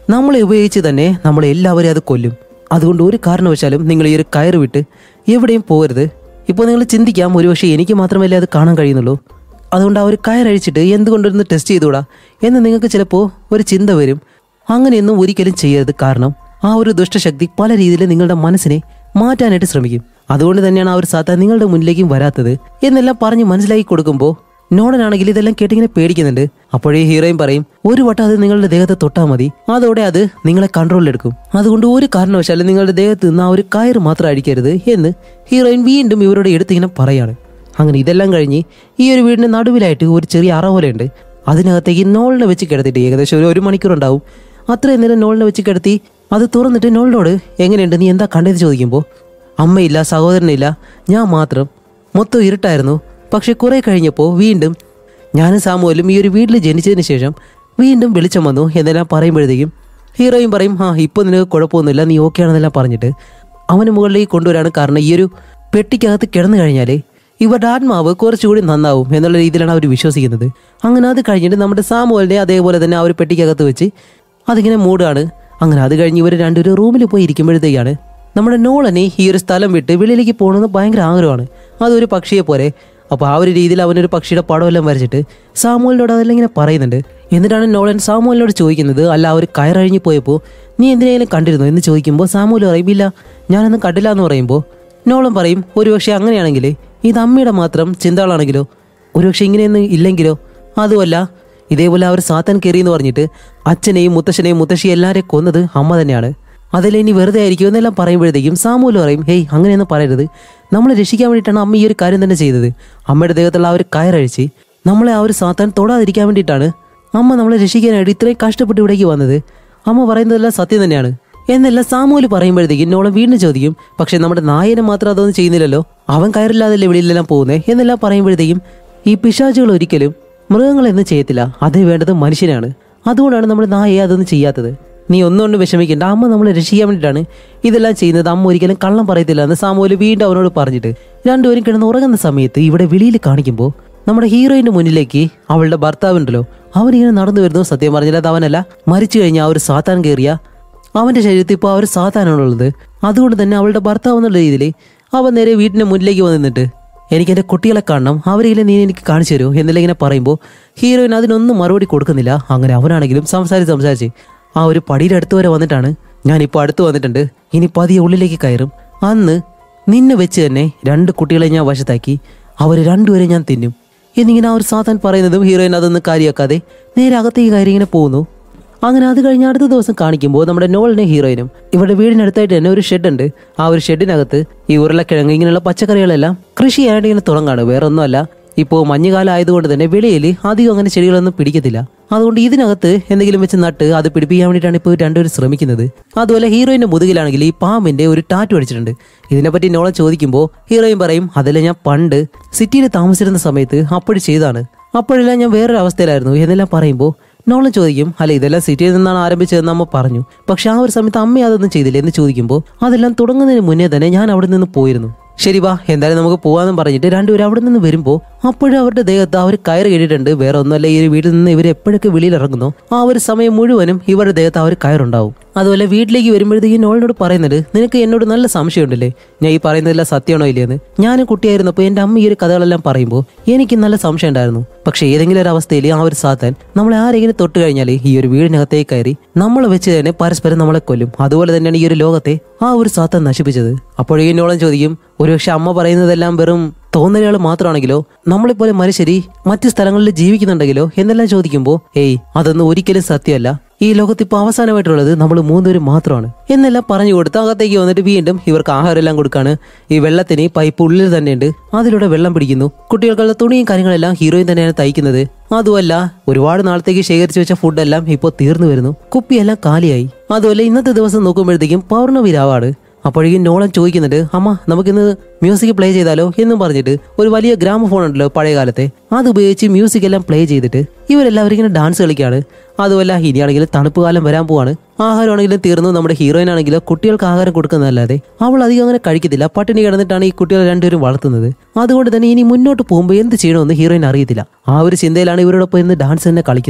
നമ്മളെ ഉപയോഗിച്ച് തന്നെ നമ്മളെ എല്ലാവരെയും അത് കൊല്ലും അതുകൊണ്ട് ഒരു കാരണവശാലും നിങ്ങൾ ഈ ഒരു കയറ് വിട്ട് എവിടെയും പോകരുത് ഇപ്പോൾ നിങ്ങൾ ചിന്തിക്കാം ഒരുപക്ഷെ എനിക്ക് മാത്രമല്ലേ അത് കാണാൻ കഴിയുന്നുള്ളൂ അതുകൊണ്ട് ആ ഒരു കയറഴിച്ചിട്ട് എന്തുകൊണ്ടൊന്ന് ടെസ്റ്റ് ചെയ്തുകൂടാ എന്ന് നിങ്ങൾക്ക് ചിലപ്പോൾ ഒരു ചിന്ത വരും അങ്ങനെയൊന്നും ഒരിക്കലും ചെയ്യരുത് കാരണം ആ ഒരു ദുഷ്ടശക്തി പല രീതിയിൽ നിങ്ങളുടെ മനസ്സിനെ മാറ്റാനായിട്ട് ശ്രമിക്കും അതുകൊണ്ട് തന്നെയാണ് ആ ഒരു സാത്ത നിങ്ങളുടെ മുന്നിലേക്കും വരാത്തത് എന്നെല്ലാം പറഞ്ഞ് മനസ്സിലാക്കി കൊടുക്കുമ്പോൾ നോടനാണെങ്കിൽ ഇതെല്ലാം കേട്ടിങ്ങനെ പേടിക്കുന്നുണ്ട് അപ്പോഴേ ഹീറോയും പറയും ഒരു വട്ടം അത് നിങ്ങളുടെ ദേഹത്തെ തൊട്ടാൽ മതി അതോടെ അത് നിങ്ങളെ കൺട്രോളിലെടുക്കും അതുകൊണ്ട് ഒരു കാരണവശാലും നിങ്ങളുടെ ദേഹത്ത് നിന്ന് ആ ഒരു കയറ് മാത്രം അടിക്കരുത് എന്ന് ഹീറോയിൻ വീണ്ടും ഇവരോട് എടുത്തിങ്ങനെ പറയാണ് അങ്ങനെ ഇതെല്ലാം കഴിഞ്ഞ് ഈ ഒരു വീടിന്റെ നടുവിലായിട്ട് ഒരു ചെറിയ അറ പോലെയുണ്ട് അതിനകത്തേക്ക് നോളിനെ വെച്ച് കിടത്തിയിട്ട് ഏകദേശം ഒരു ഒരു മണിക്കൂർ ഉണ്ടാവും അത്രയും നേരം നോളിനെ വെച്ച് കിടത്തി അത് തുറന്നിട്ട് നോളിനോട് എങ്ങനെയുണ്ട് നീ എന്താ കണ്ടത് ചോദിക്കുമ്പോൾ അമ്മയില്ല സഹോദരനില്ല ഞാൻ മാത്രം മൊത്തം ഇരുട്ടായിരുന്നു പക്ഷെ കുറെ കഴിഞ്ഞപ്പോൾ വീണ്ടും ഞാനും സാമുവലും ഈ ഒരു വീട്ടിൽ ജനിച്ചതിന് ശേഷം വീണ്ടും വെളിച്ചം വന്നു എന്നെല്ലാം പറയുമ്പോഴത്തേക്കും ഹീറോയും പറയും ആ ഇപ്പോൾ നിനക്ക് കുഴപ്പമൊന്നുമില്ല നീ ഓക്കെ ആണെന്നെല്ലാം പറഞ്ഞിട്ട് അവന് മുകളിലേക്ക് കൊണ്ടുവരാണ് കാരണം ഈ ഒരു പെട്ടിക്കകത്ത് കിടന്നു കഴിഞ്ഞാൽ ഇവരുടെ ആത്മാവ് കുറച്ചുകൂടി നന്നാവും എന്നുള്ള രീതിയിലാണ് അവർ വിശ്വസിക്കുന്നത് അങ്ങനെ അത് കഴിഞ്ഞിട്ട് നമ്മുടെ സാമുവലിനെ അതേപോലെ തന്നെ ആ ഒരു പെട്ടിക്കകത്ത് വെച്ച് അതിങ്ങനെ മൂടാണ് അങ്ങനെ അത് കഴിഞ്ഞ് ഇവർ രണ്ടുപേരും റൂമിൽ പോയി ഇരിക്കുമ്പോഴത്തേക്കാണ് നമ്മുടെ നോളനെ ഈ ഒരു സ്ഥലം വിട്ട് വെളിയിലേക്ക് പോകണമെന്ന് ഭയങ്കര ആഗ്രഹമാണ് അതൊരു പക്ഷിയെ പോലെ അപ്പോൾ ആ ഒരു രീതിയിൽ അവനൊരു പക്ഷിയുടെ പടമെല്ലാം വരച്ചിട്ട് സാമുവലിനോട് അതെല്ലാം ഇങ്ങനെ പറയുന്നുണ്ട് എന്നിട്ടാണ് നോളൻ സാമുവലിനോട് ചോദിക്കുന്നത് അല്ല ആ ഒരു കയറഴിഞ്ഞ് പോയപ്പോൾ നീ എന്തിനേലും കണ്ടിരുന്നു എന്ന് ചോദിക്കുമ്പോൾ സാമുവൽ പറയും ഇല്ല ഞാനൊന്നും കണ്ടില്ല എന്ന് പറയുമ്പോൾ നോളൻ പറയും ഒരുപക്ഷെ അങ്ങനെയാണെങ്കിൽ ഇത് അമ്മയുടെ മാത്രം ചിന്തകളാണെങ്കിലോ ഒരുപക്ഷെ ഇങ്ങനെയൊന്നും ഇല്ലെങ്കിലോ അതുമല്ല ഇതേപോലെ അവർ സാത്താൻ കയറി എന്ന് പറഞ്ഞിട്ട് അച്ഛനെയും മുത്തശ്ശനെയും മുത്തശ്ശിയും എല്ലാവരെയും കൊന്നത് അമ്മ തന്നെയാണ് അതിൽ ഇനി വെറുതെ ആയിരിക്കും എന്നെല്ലാം പറയുമ്പോഴത്തേക്കും സാമൂല് പറയും ഹേയ് അങ്ങനെയൊന്നും പറയരുത് നമ്മളെ രക്ഷിക്കാൻ വേണ്ടിയിട്ടാണ് അമ്മ ഈ ഒരു കാര്യം തന്നെ ചെയ്തത് അമ്മയുടെ ദേഹത്തുള്ള ആ ഒരു കയറഴിച്ച് നമ്മളെ ആ ഒരു സാത്താൻ തൊടാതിരിക്കാൻ വേണ്ടിയിട്ടാണ് അമ്മ നമ്മളെ രക്ഷിക്കാനായിട്ട് ഇത്രയും കഷ്ടപ്പെട്ട് ഇവിടേക്ക് വന്നത് അമ്മ പറയുന്നതെല്ലാം സത്യം തന്നെയാണ് എന്നെല്ലാം സാമൂല് പറയുമ്പോഴത്തേക്കും നോളം വീണ്ടും ചോദിക്കും പക്ഷെ നമ്മുടെ നായനെ മാത്രം അതൊന്നും ചെയ്യുന്നില്ലല്ലോ അവൻ കയറില്ലാതല്ലേ വെളിയിലെല്ലാം പോകുന്നേ എന്നെല്ലാം പറയുമ്പോഴത്തേക്കും ഈ പിശാചുകൾ ഒരിക്കലും മൃഗങ്ങളെന്നും ചെയ്യത്തില്ല അത് വേണ്ടത് മനുഷ്യനാണ് അതുകൊണ്ടാണ് നമ്മുടെ നായയെ അതൊന്നും ചെയ്യാത്തത് നീ ഒന്നുകൊണ്ട് വിഷമിക്കേണ്ട അമ്മ നമ്മളെ രക്ഷിക്കാൻ വേണ്ടിയിട്ടാണ് ഇതെല്ലാം ചെയ്യുന്നത് അമ്മ ഒരിക്കലും കള്ളം പറയത്തില്ല എന്ന് സാമൂല് വീണ്ടും അവനോട് പറഞ്ഞിട്ട് രണ്ടുപേരും കിടന്ന് ഉറങ്ങുന്ന സമയത്ത് ഇവിടെ വെളിയിൽ കാണിക്കുമ്പോൾ നമ്മുടെ ഹീറോയിന്റെ മുന്നിലേക്ക് അവളുടെ ഭർത്താവുണ്ടല്ലോ അവനിങ്ങനെ നടന്നു വരുന്നു സത്യം പറഞ്ഞാൽ അത് അവനല്ല മരിച്ചു കഴിഞ്ഞ ആ ഒരു സാത്താൻ കയറിയ അവന്റെ ശരീരത്തിൽ ഇപ്പോൾ ആ ഒരു സാത്താനാണുള്ളത് അതുകൊണ്ട് തന്നെ അവളുടെ ഭർത്താവ് എന്നുള്ള രീതിയിൽ അവൻ നേരെ വീട്ടിന്റെ മുന്നിലേക്ക് വന്ന് നിന്നിട്ട് എനിക്ക് എൻ്റെ കുട്ടികളെ കാണണം അവരെങ്കിലും നീ എനിക്ക് കാണിച്ചു തരുമോ എന്നെല്ലാം ഇങ്ങനെ പറയുമ്പോൾ ഹീറോയിൻ അതിനൊന്നും മറുപടി കൊടുക്കുന്നില്ല അങ്ങനെ അവനാണെങ്കിലും സംസാരിച്ച് സംസാരിച്ച് ആ ഒരു പടിയുടെ അടുത്ത് വരെ വന്നിട്ടാണ് ഞാനിപ്പോൾ അടുത്ത് വന്നിട്ടുണ്ട് ഇനി പതിയെ ഉള്ളിലേക്ക് കയറും അന്ന് നിന്നെ വെച്ച് തന്നെ രണ്ട് കുട്ടികളെ ഞാൻ വശത്താക്കി അവർ രണ്ടുപേരെ ഞാൻ തിന്നും എന്നിങ്ങനെ ആ ഒരു സാത്താൻ പറയുന്നതും ഹീറോയിൻ അതൊന്നും കാര്യമാക്കാതെ നേരെ അകത്തേക്ക് കയറി ഇങ്ങനെ പോകുന്നു അങ്ങനെ അത് കഴിഞ്ഞ് അടുത്ത ദിവസം കാണിക്കുമ്പോൾ നമ്മുടെ നോളിനെ ഹീറോയിനും ഇവിടെ വീടിനടുത്തായിട്ട് തന്നെ ഒരു ഷെഡ് ഉണ്ട് ആ ഒരു ഷെഡിനകത്ത് ഈ ഉരുളക്കിഴങ്ങ് ഇങ്ങനെയുള്ള പച്ചക്കറികളെല്ലാം കൃഷി ചെയ്യാനായിട്ട് ഇങ്ങനെ തുടങ്ങാണ് വേറെ ഒന്നുമല്ല ഇപ്പോൾ മഞ്ഞുകാലം ആയതുകൊണ്ട് തന്നെ വെളിയിൽ അധികം അങ്ങനെ ചെടികളൊന്നും പിടിക്കത്തില്ല അതുകൊണ്ട് ഇതിനകത്ത് എന്തെങ്കിലും വെച്ച് നട്ട് അത് പിടിപ്പിക്കാൻ വേണ്ടിയിട്ടാണ് ഇപ്പോൾ രണ്ടുപേരും ശ്രമിക്കുന്നത് അതുപോലെ ഹീറോയിന്റെ മുതുകിലാണെങ്കിൽ ഈ പാമ്പിന്റെ ഒരു ടാറ്റു അടിച്ചിട്ടുണ്ട് ഇതിനെപ്പറ്റി നോളം ചോദിക്കുമ്പോൾ ഹീറോയിൻ പറയും അതിലെ ഞാൻ പണ്ട് സിറ്റിയിൽ താമസിച്ചിരുന്ന സമയത്ത് അപ്പോഴും ചെയ്താണ് അപ്പോഴെല്ലാം ഞാൻ വേറൊരു അവസ്ഥയിലായിരുന്നു എന്നെല്ലാം പറയുമ്പോൾ നോളം ചോദിക്കും അല്ല ഇതെല്ലാം സിറ്റിയിൽ നിന്നാണ് ആരംഭിച്ചതെന്ന് അമ്മ പറഞ്ഞു പക്ഷെ ആ ഒരു സമയത്ത് അമ്മ അതൊന്നും ചെയ്തില്ല എന്ന് ചോദിക്കുമ്പോൾ അതെല്ലാം തുടങ്ങുന്നതിന് മുന്നേ തന്നെ ഞാൻ അവിടെ നിന്ന് പോയിരുന്നു ശരി വാ എന്തായാലും നമുക്ക് പോവാന്നും പറഞ്ഞിട്ട് രണ്ടുപേരും അവിടെ നിന്ന് വരുമ്പോൾ അപ്പോഴും അവരുടെ ദേഹത്ത് ആ ഒരു കയറ് കേട്ടിട്ടുണ്ട് വേറെ ഒന്നുമല്ല ഈ ഒരു വീട്ടിൽ നിന്ന് ഇവർ എപ്പോഴൊക്കെ വെളിയിൽ ഇറങ്ങുന്നു ആ ഒരു സമയം മുഴുവനും ഇവരുടെ ദേഹത്ത് ആ ഒരു കയറുണ്ടാവും അതുപോലെ വീട്ടിലേക്ക് വരുമ്പോഴത്തേക്കും നോളിനോട് പറയുന്നത് നിനക്ക് എന്നോട് നല്ല സംശയമുണ്ടല്ലേ ഞാൻ ഈ പറയുന്നതെല്ലാം സത്യമാണോ ഇല്ലയെന്ന് ഞാൻ കുട്ടിയായിരുന്നപ്പോൾ എൻ്റെ അമ്മ ഈ ഒരു കഥകളെല്ലാം പറയുമ്പോൾ എനിക്ക് നല്ല സംശയം ഉണ്ടായിരുന്നു പക്ഷെ ഏതെങ്കിലും ഒരു അവസ്ഥയിൽ ആ ഒരു സാത്താൻ നമ്മളെ ആരെങ്കിലും തൊട്ട് കഴിഞ്ഞാൽ ഈ ഒരു വീടിനകത്തേക്ക് കയറി നമ്മളെ വെച്ച് തന്നെ പരസ്പരം നമ്മളെ കൊല്ലും അതുപോലെ തന്നെയാണ് ഈ ഒരു ലോകത്തെ ആ ഒരു സാത്താൻ നശിപ്പിച്ചത് അപ്പോഴേക്കും നോളം ചോദിക്കും ഒരുപക്ഷെ അമ്മ പറയുന്നതെല്ലാം വെറും തോന്നലുകൾ മാത്രമാണെങ്കിലോ നമ്മളെപ്പോലെ മനുഷ്യരി മറ്റു സ്ഥലങ്ങളിൽ ജീവിക്കുന്നുണ്ടെങ്കിലോ എന്നെല്ലാം ചോദിക്കുമ്പോൾ ഏയ് അതൊന്നും ഒരിക്കലും സത്യമല്ല ഈ ലോകത്ത് ഇപ്പോൾ അവസാനമായിട്ടുള്ളത് നമ്മൾ മൂന്നുപേരും മാത്രമാണ് എന്നെല്ലാം പറഞ്ഞു കൊടുത്ത് അകത്തേക്ക് വന്നിട്ട് വീണ്ടും ഇവർക്ക് ആഹാരം എല്ലാം കൊടുക്കാണ് ഈ വെള്ളത്തിന് പൈപ്പ് ഉള്ളിൽ തന്നെയുണ്ട് അതിലൂടെ വെള്ളം പിടിക്കുന്നു കുട്ടികൾക്കുള്ള തുണിയും കാര്യങ്ങളെല്ലാം ഹീറോയിൻ തന്നെയാണ് തയ്ക്കുന്നത് അതുമല്ല ഒരുപാട് നാളത്തേക്ക് ശേഖരിച്ചു വെച്ച ഫുഡെല്ലാം ഇപ്പോൾ തീർന്നു വരുന്നു കുപ്പിയെല്ലാം കാലിയായി അതുപോലെ ഇന്നത്തെ ദിവസം നോക്കുമ്പോഴത്തേക്കും പൗർണമി രാവാണ് അപ്പോഴേക്കും നോളൻ ചോദിക്കുന്നുണ്ട് അമ്മ നമുക്കിന്ന് മ്യൂസിക് പ്ലേ ചെയ്താലോ എന്നും പറഞ്ഞിട്ട് ഒരു വലിയ ഗ്രാമഫോൺ ഉണ്ടല്ലോ പഴയ കാലത്തെ അത് ഉപയോഗിച്ച് മ്യൂസിക് എല്ലാം പ്ലേ ചെയ്തിട്ട് ഇവരെല്ലാവരും ഇങ്ങനെ ഡാൻസ് കളിക്കാണ് അതുമല്ല ഇനിയാണെങ്കിൽ തണുപ്പ് കാലം വരാൻ പോവാണ് ആഹാരമാണെങ്കിലും തീർന്നു നമ്മുടെ ഹീറോയിൻ ആണെങ്കിലും കുട്ടികൾക്ക് ആഹാരം കൊടുക്കുന്നതല്ലാതെ അവൾ അധികം അങ്ങനെ കഴിക്കത്തില്ല പട്ടിണി കിടന്നിട്ടാണ് ഈ കുട്ടികൾ രണ്ടുപേരും വളർത്തുന്നത് അതുകൊണ്ട് തന്നെ ഇനി മുന്നോട്ട് പോകുമ്പോൾ എന്ത് ചെയ്യണമെന്ന് ഹീറോയിൻ അറിയത്തില്ല ആ ഒരു ചിന്തയിലാണ് ഇവരോടൊപ്പം ഇന്ന് ഡാൻസ് തന്നെ കളിക്കുന്നത്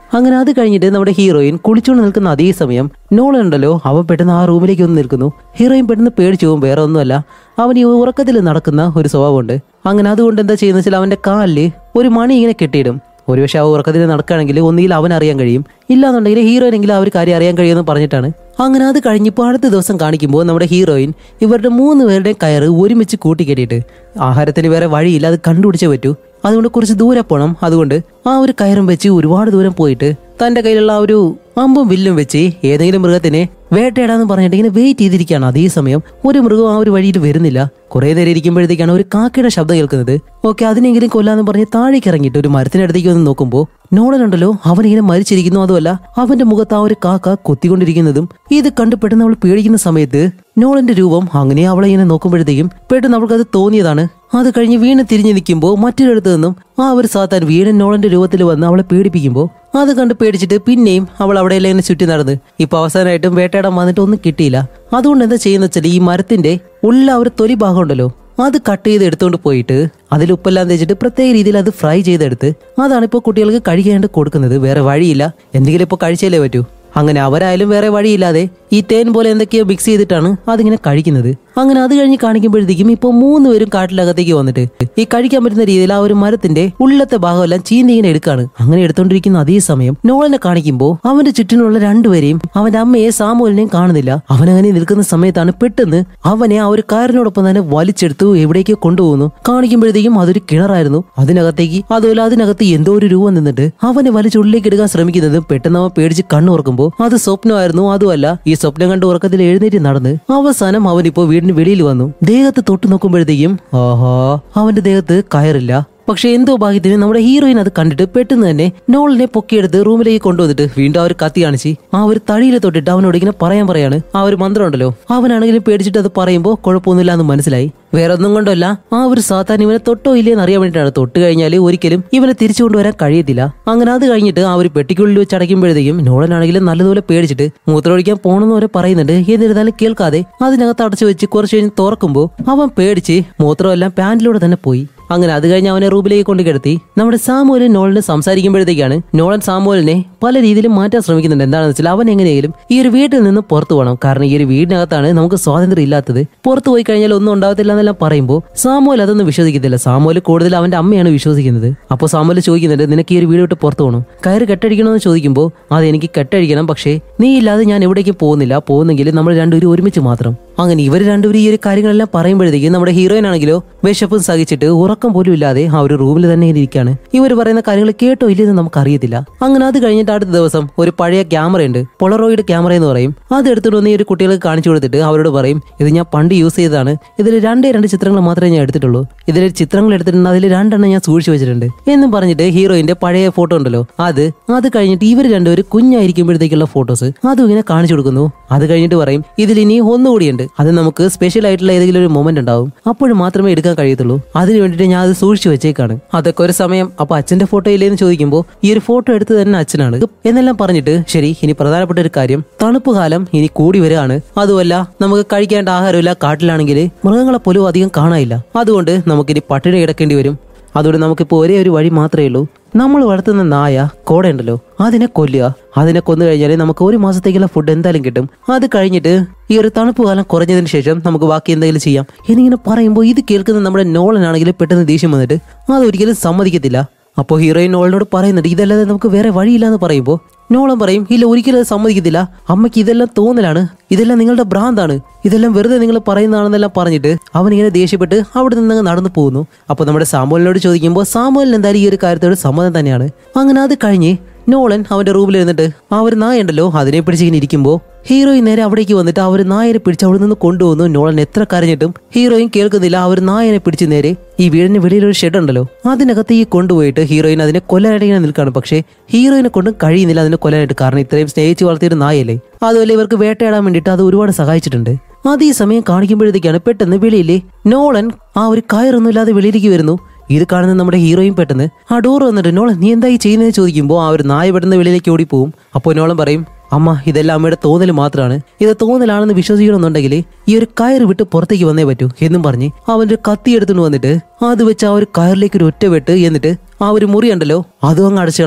അങ്ങനെ അത് കഴിഞ്ഞിട്ട് നമ്മുടെ ഹീറോയിൻ കുളിച്ചുകൊണ്ട് നിൽക്കുന്ന അതേ സമയം നോളൻ ഉണ്ടല്ലോ അവൻ പെട്ടെന്ന് ആ റൂമിലേക്ക് ഒന്ന് നിൽക്കുന്നു ഹീറോയിൻ പെട്ടെന്ന് പേടിച്ചു പോകും വേറെ ഒന്നുമല്ല അവൻ ഈ ഉറക്കത്തിൽ നടക്കുന്ന ഒരു സ്വഭാവമുണ്ട് അങ്ങനെ അതുകൊണ്ട് എന്താ ചെയ്യുന്ന വെച്ചാൽ അവന്റെ കാലിൽ ഒരു മണി ഇങ്ങനെ കെട്ടിയിടും ഒരുപക്ഷെ ആ ഉറക്കത്തിൽ നടക്കുകയാണെങ്കിൽ ഒന്നുകിൽ അവൻ അറിയാൻ കഴിയും ഇല്ലാന്നുണ്ടെങ്കിൽ ഹീറോയിനെങ്കിലും ആ ഒരു കാര്യം അറിയാൻ കഴിയുമെന്ന് പറഞ്ഞിട്ടാണ് അങ്ങനെ അത് കഴിഞ്ഞിപ്പോൾ അടുത്ത ദിവസം കാണിക്കുമ്പോൾ നമ്മുടെ ഹീറോയിൻ ഇവരുടെ മൂന്ന് പേരുടെയും കയറ് ഒരുമിച്ച് കൂട്ടിക്കെട്ടിയിട്ട് ആഹാരത്തിന് വേറെ വഴിയില്ല അത് കണ്ടുപിടിച്ചേ പറ്റൂ അതുകൊണ്ട് കുറച്ച് ദൂരെ പോകണം അതുകൊണ്ട് ആ ഒരു കയറും വെച്ച് ഒരുപാട് ദൂരം പോയിട്ട് തന്റെ കയ്യിലുള്ള ആ ഒരു അമ്പും വില്ലും വെച്ച് ഏതെങ്കിലും മൃഗത്തിനെ വേട്ടയിടാന്ന് പറഞ്ഞിട്ട് ഇങ്ങനെ വെയിറ്റ് ചെയ്തിരിക്കുകയാണ് അതേ സമയം ഒരു മൃഗം ആ ഒരു വഴിയിൽ വരുന്നില്ല കുറെ നേരം ഇരിക്കുമ്പോഴത്തേക്കാണ് ഒരു കാക്കയുടെ ശബ്ദം കേൾക്കുന്നത് ഓക്കെ അതിനെങ്കിലും കൊല്ലാന്ന് പറഞ്ഞ് താഴേക്ക് ഇറങ്ങിയിട്ട് ഒരു മരത്തിനടുത്തേക്ക് വന്ന് നോക്കുമ്പോൾ നോളനുണ്ടല്ലോ അവൻ ഇങ്ങനെ മരിച്ചിരിക്കുന്നു അതുമല്ല അവന്റെ മുഖത്ത് ആ ഒരു കാക്ക കൊത്തിക്കൊണ്ടിരിക്കുന്നതും ഇത് കണ്ട് പെട്ടെന്ന് അവൾ പേടിക്കുന്ന സമയത്ത് നോളന്റെ രൂപം അങ്ങനെ അവളെ ഇങ്ങനെ നോക്കുമ്പോഴത്തേക്കും പെട്ടെന്ന് അവൾക്ക് അത് തോന്നിയതാണ് അത് കഴിഞ്ഞ് വീണ് തിരിഞ്ഞു നിൽക്കുമ്പോൾ മറ്റൊരിടത്ത് നിന്നും ആ ഒരു സാത്താൻ വീണൻ നോളന്റെ രൂപത്തിൽ വന്ന് അവളെ പേടിപ്പിക്കുമ്പോൾ അത് കണ്ട് പേടിച്ചിട്ട് പിന്നെയും അവൾ അവിടെയെല്ലാം ഇങ്ങനെ ചുറ്റി നടന്ന് ഇപ്പൊ അവസാനമായിട്ടും വേട്ടയിടാൻ വന്നിട്ട് ഒന്നും കിട്ടിയില്ല അതുകൊണ്ട് എന്താ ചെയ്യുന്ന വെച്ചാൽ ഈ മരത്തിന്റെ ഉള്ള ആ ഒരു തൊലി ഭാഗം ഉണ്ടല്ലോ അത് കട്ട് ചെയ്ത് എടുത്തുകൊണ്ട് പോയിട്ട് അതിൽ ഉപ്പെല്ലാം തേച്ചിട്ട് പ്രത്യേക രീതിയിൽ അത് ഫ്രൈ ചെയ്തെടുത്ത് അതാണ് ഇപ്പോൾ കുട്ടികൾക്ക് കഴിക്കാനായിട്ട് കൊടുക്കുന്നത് വേറെ വഴിയില്ല എന്തെങ്കിലും ഇപ്പോൾ കഴിച്ചാലേ പറ്റൂ അങ്ങനെ അവരായാലും വേറെ വഴിയില്ലാതെ ഈ തേൻ പോലെ എന്തൊക്കെയോ മിക്സ് ചെയ്തിട്ടാണ് അതിങ്ങനെ കഴിക്കുന്നത് അങ്ങനെ അത് കഴിഞ്ഞ് കാണിക്കുമ്പോഴത്തേക്കും ഇപ്പോൾ മൂന്ന് പേരും കാട്ടിലകത്തേക്ക് വന്നിട്ട് ഈ കഴിക്കാൻ പറ്റുന്ന രീതിയിൽ ആ ഒരു മരത്തിന്റെ ഉള്ളത്തെ ഭാഗമെല്ലാം ചീന്തി ഇങ്ങനെ എടുക്കാണ് അങ്ങനെ എടുത്തോണ്ടിരിക്കുന്ന അതേ സമയം നോളനെ കാണിക്കുമ്പോൾ അവന്റെ ചുറ്റിനുള്ള രണ്ടുപേരെയും അവന്റെ അമ്മയെ സാമൂലിനെയും കാണുന്നില്ല അവനങ്ങനെ നിൽക്കുന്ന സമയത്താണ് പെട്ടെന്ന് അവനെ ആ ഒരു കാറിനോടൊപ്പം തന്നെ വലിച്ചെടുത്തു എവിടേക്കോ കൊണ്ടുപോകുന്നു കാണിക്കുമ്പോഴത്തേക്കും അതൊരു കിണറായിരുന്നു അതിനകത്തേക്ക് അതുപോലെ അതിനകത്ത് എന്തോ ഒരു രൂപം നിന്നിട്ട് അവനെ വലിച്ചുള്ളിലേക്ക് എടുക്കാൻ ശ്രമിക്കുന്നതും പെട്ടെന്ന് അവൻ പേടിച്ച് കണ്ണു തുറക്കുമ്പോൾ അത് സ്വപ്നമായിരുന്നു അതുമല്ല ഈ സ്വപ്നം കണ്ട് ഉറക്കത്തിൽ എഴുന്നേറ്റ് നടന്ന് അവസാനം അവൻ ഇപ്പോൾ വീടിന് വെളിയിൽ വന്നു ദേഹത്ത് തൊട്ട് നോക്കുമ്പോഴത്തേക്കും ആഹാ അവന്റെ ദേഹത്ത് കയറില്ല പക്ഷെ എന്തോ ഭാഗ്യത്തിന് നമ്മുടെ ഹീറോയിൻ അത് കണ്ടിട്ട് പെട്ടെന്ന് തന്നെ നോളിനെ പൊക്കിയെടുത്ത് റൂമിലേക്ക് കൊണ്ടുവന്നിട്ട് വീണ്ടും ആ ഒരു കത്തി കാണിച്ച് ആ ഒരു തടിയിൽ തൊട്ടിട്ട് അവനോട് ഇങ്ങനെ പറയാൻ പറയാണ് ആ ഒരു മന്ത്രം ഉണ്ടല്ലോ അവനാണെങ്കിലും പേടിച്ചിട്ട് അത് പറയുമ്പോൾ കുഴപ്പമൊന്നുമില്ല എന്ന് മനസ്സിലായി വേറെ ഒന്നും കൊണ്ടല്ല ആ ഒരു സാത്താൻ ഇവനെ തൊട്ടോ ഇല്ലേന്ന് അറിയാൻ വേണ്ടിയിട്ടാണ് തൊട്ട് കഴിഞ്ഞാൽ ഒരിക്കലും ഇവനെ തിരിച്ചു കൊണ്ടുവരാൻ കഴിയത്തില്ല അങ്ങനെ അത് കഴിഞ്ഞിട്ട് ആ ഒരു പെട്ടിക്കുള്ളിൽ വെച്ച് അടയ്ക്കുമ്പോഴത്തേക്കും നോളനാണെങ്കിലും നല്ലതുപോലെ പേടിച്ചിട്ട് മൂത്രമൊഴിക്കാൻ പോണെന്ന് വരെ പറയുന്നുണ്ട് എന്നിരുന്നാലും കേൾക്കാതെ അതിനകത്ത് അടച്ചു വെച്ച് കുറച്ച് കഴിഞ്ഞ് തുറക്കുമ്പോൾ അവൻ പേടിച്ച് മൂത്രമെല്ലാം പാന്റിലൂടെ തന്നെ പോയി അങ്ങനെ അത് കഴിഞ്ഞ് അവനെ റൂമിലേക്ക് കൊണ്ട് കിടത്തി നമ്മുടെ സാമുവലും നോളനും സംസാരിക്കുമ്പോഴത്തേക്കാണ് നോളൻ സാമുവലിനെ പല രീതിയിലും മാറ്റാൻ ശ്രമിക്കുന്നുണ്ട് എന്താണെന്ന് വെച്ചാൽ അവൻ എങ്ങനെയെങ്കിലും ഈ ഒരു വീട്ടിൽ നിന്ന് പുറത്തു പോകണം കാരണം ഈ ഒരു വീടിനകത്താണ് നമുക്ക് സ്വാതന്ത്ര്യം ഇല്ലാത്തത് പുറത്തു പോയി കഴിഞ്ഞാൽ ഒന്നും ഉണ്ടാവത്തില്ല എന്നെല്ലാം പറയുമ്പോൾ സാമുവൽ അതൊന്നും വിശ്വസിക്കത്തില്ല സാമുവൽ കൂടുതൽ അവന്റെ അമ്മയാണ് വിശ്വസിക്കുന്നത് അപ്പോൾ സാമുവൽ ചോദിക്കുന്നുണ്ട് നിനക്ക് ഈ ഒരു വീട് വിട്ട് പുറത്തു പോകണം കയറ് കെട്ടടിക്കണമെന്ന് ചോദിക്കുമ്പോൾ അത് എനിക്ക് കെട്ടടിക്കണം പക്ഷേ നീ ഇല്ലാതെ ഞാൻ എവിടേക്കും പോകുന്നില്ല പോകുന്നെങ്കിൽ നമ്മൾ രണ്ടുപേരും ഒരുമിച്ച് മാത്രം അങ്ങനെ ഇവർ രണ്ടുപേരും ഈ ഒരു കാര്യങ്ങളെല്ലാം പറയുമ്പോഴത്തേക്കും നമ്മുടെ ഹീറോയിൻ ആണെങ്കിലോ വിശപ്പും സഹിച്ചിട്ട് ഉറക്കം പോലും ഇല്ലാതെ ആ ഒരു റൂമിൽ തന്നെ ഇങ്ങനെ ഇരിക്കുകയാണ് ഇവർ പറയുന്ന കാര്യങ്ങൾ കേട്ടോ ഇല്ലെന്ന് നമുക്ക് അറിയത്തില്ല അങ്ങനെ അത് കഴിഞ്ഞിട്ട് അടുത്ത ദിവസം ഒരു പഴയ ക്യാമറ ഉണ്ട് പൊളറോയിഡ് ക്യാമറ എന്ന് പറയും അത് എടുത്തിട്ട് വന്ന് ഈ ഒരു കുട്ടികൾക്ക് കാണിച്ചു കൊടുത്തിട്ട് അവരോട് പറയും ഇത് ഞാൻ പണ്ട് യൂസ് ചെയ്തതാണ് ഇതിൽ രണ്ടേ രണ്ട് ചിത്രങ്ങൾ മാത്രമേ ഞാൻ എടുത്തിട്ടുള്ളൂ ഇതിൽ ചിത്രങ്ങൾ എടുത്തിട്ടുണ്ട് അതിൽ രണ്ടെണ്ണം ഞാൻ സൂക്ഷിച്ചു വെച്ചിട്ടുണ്ട് എന്നും പറഞ്ഞിട്ട് ഹീറോയിന്റെ പഴയ ഫോട്ടോ ഉണ്ടല്ലോ അത് അത് കഴിഞ്ഞിട്ട് ഇവർ രണ്ടുപേരും കുഞ്ഞായിരിക്കുമ്പോഴത്തേക്കുള്ള ഫോട്ടോസ് അതും ഇങ്ങനെ കാണിച്ചു കൊടുക്കുന്നു അത് കഴിഞ്ഞിട്ട് പറയും ഇതിൽ ഇനി ഒന്നുകൂടിയുണ്ട് അത് നമുക്ക് സ്പെഷ്യൽ ആയിട്ടുള്ള ഏതെങ്കിലും ഒരു മൊമെന്റ് ഉണ്ടാവും അപ്പോഴും മാത്രമേ എടുക്കാൻ കഴിയത്തുള്ളൂ അതിന് വേണ്ടിയിട്ട് ഞാൻ അത് സൂക്ഷിച്ചു വെച്ചേക്കാണ് അതൊക്കെ ഒരു സമയം അപ്പൊ അച്ഛന്റെ ഫോട്ടോ ഇല്ലേന്ന് ചോദിക്കുമ്പോൾ ഈ ഒരു ഫോട്ടോ എടുത്ത് തന്നെ അച്ഛനാണ് എന്നെല്ലാം പറഞ്ഞിട്ട് ശരി ഇനി പ്രധാനപ്പെട്ട ഒരു കാര്യം തണുപ്പ് കാലം ഇനി കൂടി വരികയാണ് അതുമല്ല നമുക്ക് കഴിക്കേണ്ട ആഹാരമില്ല കാട്ടിലാണെങ്കിൽ മൃഗങ്ങളെ പോലും അധികം കാണാനില്ല അതുകൊണ്ട് നമുക്കിനി പട്ടിണി കിടക്കേണ്ടി വരും അതുകൊണ്ട് നമുക്കിപ്പോൾ ഒരേ ഒരു വഴി മാത്രമേ ഉള്ളൂ നമ്മൾ വളർത്തുന്ന നായ കോടയുണ്ടല്ലോ അതിനെ കൊല്ലുക അതിനെ കൊന്നു കഴിഞ്ഞാൽ നമുക്ക് ഒരു മാസത്തേക്കുള്ള ഫുഡ് എന്തായാലും കിട്ടും അത് കഴിഞ്ഞിട്ട് ഈ ഒരു തണുപ്പ് കാലം കുറഞ്ഞതിന് ശേഷം നമുക്ക് ബാക്കി എന്തെങ്കിലും ചെയ്യാം എന്നിങ്ങനെ പറയുമ്പോൾ ഇത് കേൾക്കുന്ന നമ്മുടെ നോളനാണെങ്കിൽ പെട്ടെന്ന് ദേഷ്യം വന്നിട്ട് അതൊരിക്കലും സമ്മതിക്കത്തില്ല അപ്പോൾ ഹീറോയിൻ നോളിനോട് പറയുന്നുണ്ട് ഇതല്ലാതെ നമുക്ക് വേറെ വഴിയില്ല എന്ന് പറയുമ്പോൾ നോളം പറയും ഇല്ല ഒരിക്കലും അത് സമ്മതിക്കത്തില്ല അമ്മയ്ക്ക് ഇതെല്ലാം തോന്നലാണ് ഇതെല്ലാം നിങ്ങളുടെ ഭ്രാന്താണ് ഇതെല്ലാം വെറുതെ നിങ്ങൾ പറയുന്നതാണെന്നെല്ലാം പറഞ്ഞിട്ട് അവൻ ഇങ്ങനെ ദേഷ്യപ്പെട്ട് അവിടെ നിന്ന് അങ്ങ് നടന്നു പോകുന്നു അപ്പോൾ നമ്മുടെ സാമുവലിനോട് ചോദിക്കുമ്പോൾ സാമുവലിന് എന്തായാലും ഈ ഒരു കാര്യത്തോട് സമ്മതം തന്നെയാണ് അങ്ങനെ അത് കഴിഞ്ഞ് നോളൻ അവന്റെ റൂമിൽ ഇരുന്നിട്ട് ആ ഒരു നായ ഉണ്ടല്ലോ അതിനെ പിടിച്ച് ഇങ്ങനെ ഇരിക്കുമ്പോൾ ഹീറോയിൻ നേരെ അവിടേക്ക് വന്നിട്ട് ആ ഒരു നായനെ പിടിച്ച് അവിടെ നിന്ന് കൊണ്ടുവന്നു നോളൻ എത്ര കരഞ്ഞിട്ടും ഹീറോയിൻ കേൾക്കുന്നില്ല ആ ഒരു നായനെ പിടിച്ച് നേരെ ഈ വീടിന് വെളിയിലൊരു ഷെഡ് ഉണ്ടല്ലോ അതിനകത്ത് ഈ കൊണ്ടുപോയിട്ട് ഹീറോയിൻ അതിനെ കൊല്ലാനായിട്ട് ഇങ്ങനെ നിൽക്കുകയാണ് പക്ഷേ ഹീറോയിനെ കൊണ്ടും കഴിയുന്നില്ല അതിനെ കൊല്ലാനായിട്ട് കാരണം ഇത്രയും സ്നേഹിച്ച് വളർത്തിയൊരു നായല്ലേ അതുപോലെ ഇവർക്ക് വേട്ടയാടാൻ വേണ്ടിയിട്ട് അത് ഒരുപാട് സഹായിച്ചിട്ടുണ്ട് അതേ സമയം കാണിക്കുമ്പോഴത്തേക്കാണ് പെട്ടെന്ന് വെളിയിൽ നോളൻ ആ ഒരു കയറൊന്നുമില്ലാതെ വെളിയിലേക്ക് വരുന്നു ഇത് കാണുന്ന നമ്മുടെ ഹീറോയും പെട്ടെന്ന് ആ ഡോർ വന്നിട്ട് നോളൻ നീ എന്തായി ചെയ്യുന്നത് ചോദിക്കുമ്പോൾ ആ ഒരു നായ പെട്ടെന്ന് വെളിയിലേക്ക് ഓടിപ്പോവും അപ്പോൾ നോളൻ പറയും അമ്മ ഇതെല്ലാം അമ്മയുടെ തോന്നൽ മാത്രമാണ് ഇത് തോന്നലാണെന്ന് വിശ്വസിക്കണമെന്നുണ്ടെങ്കിൽ ഈ ഒരു കയറ് വിട്ട് പുറത്തേക്ക് വന്നേ പറ്റൂ എന്നും പറഞ്ഞ് അവൻ്റെ ഒരു കത്തി എടുത്തുകൊണ്ട് വന്നിട്ട് അത് വെച്ച് ആ ഒരു കയറിലേക്ക് ഒരു ഒറ്റ വെട്ട് എന്നിട്ട് ആ ഒരു മുറി ഉണ്ടല്ലോ അതും അങ്ങ് അടച്ചു കളയും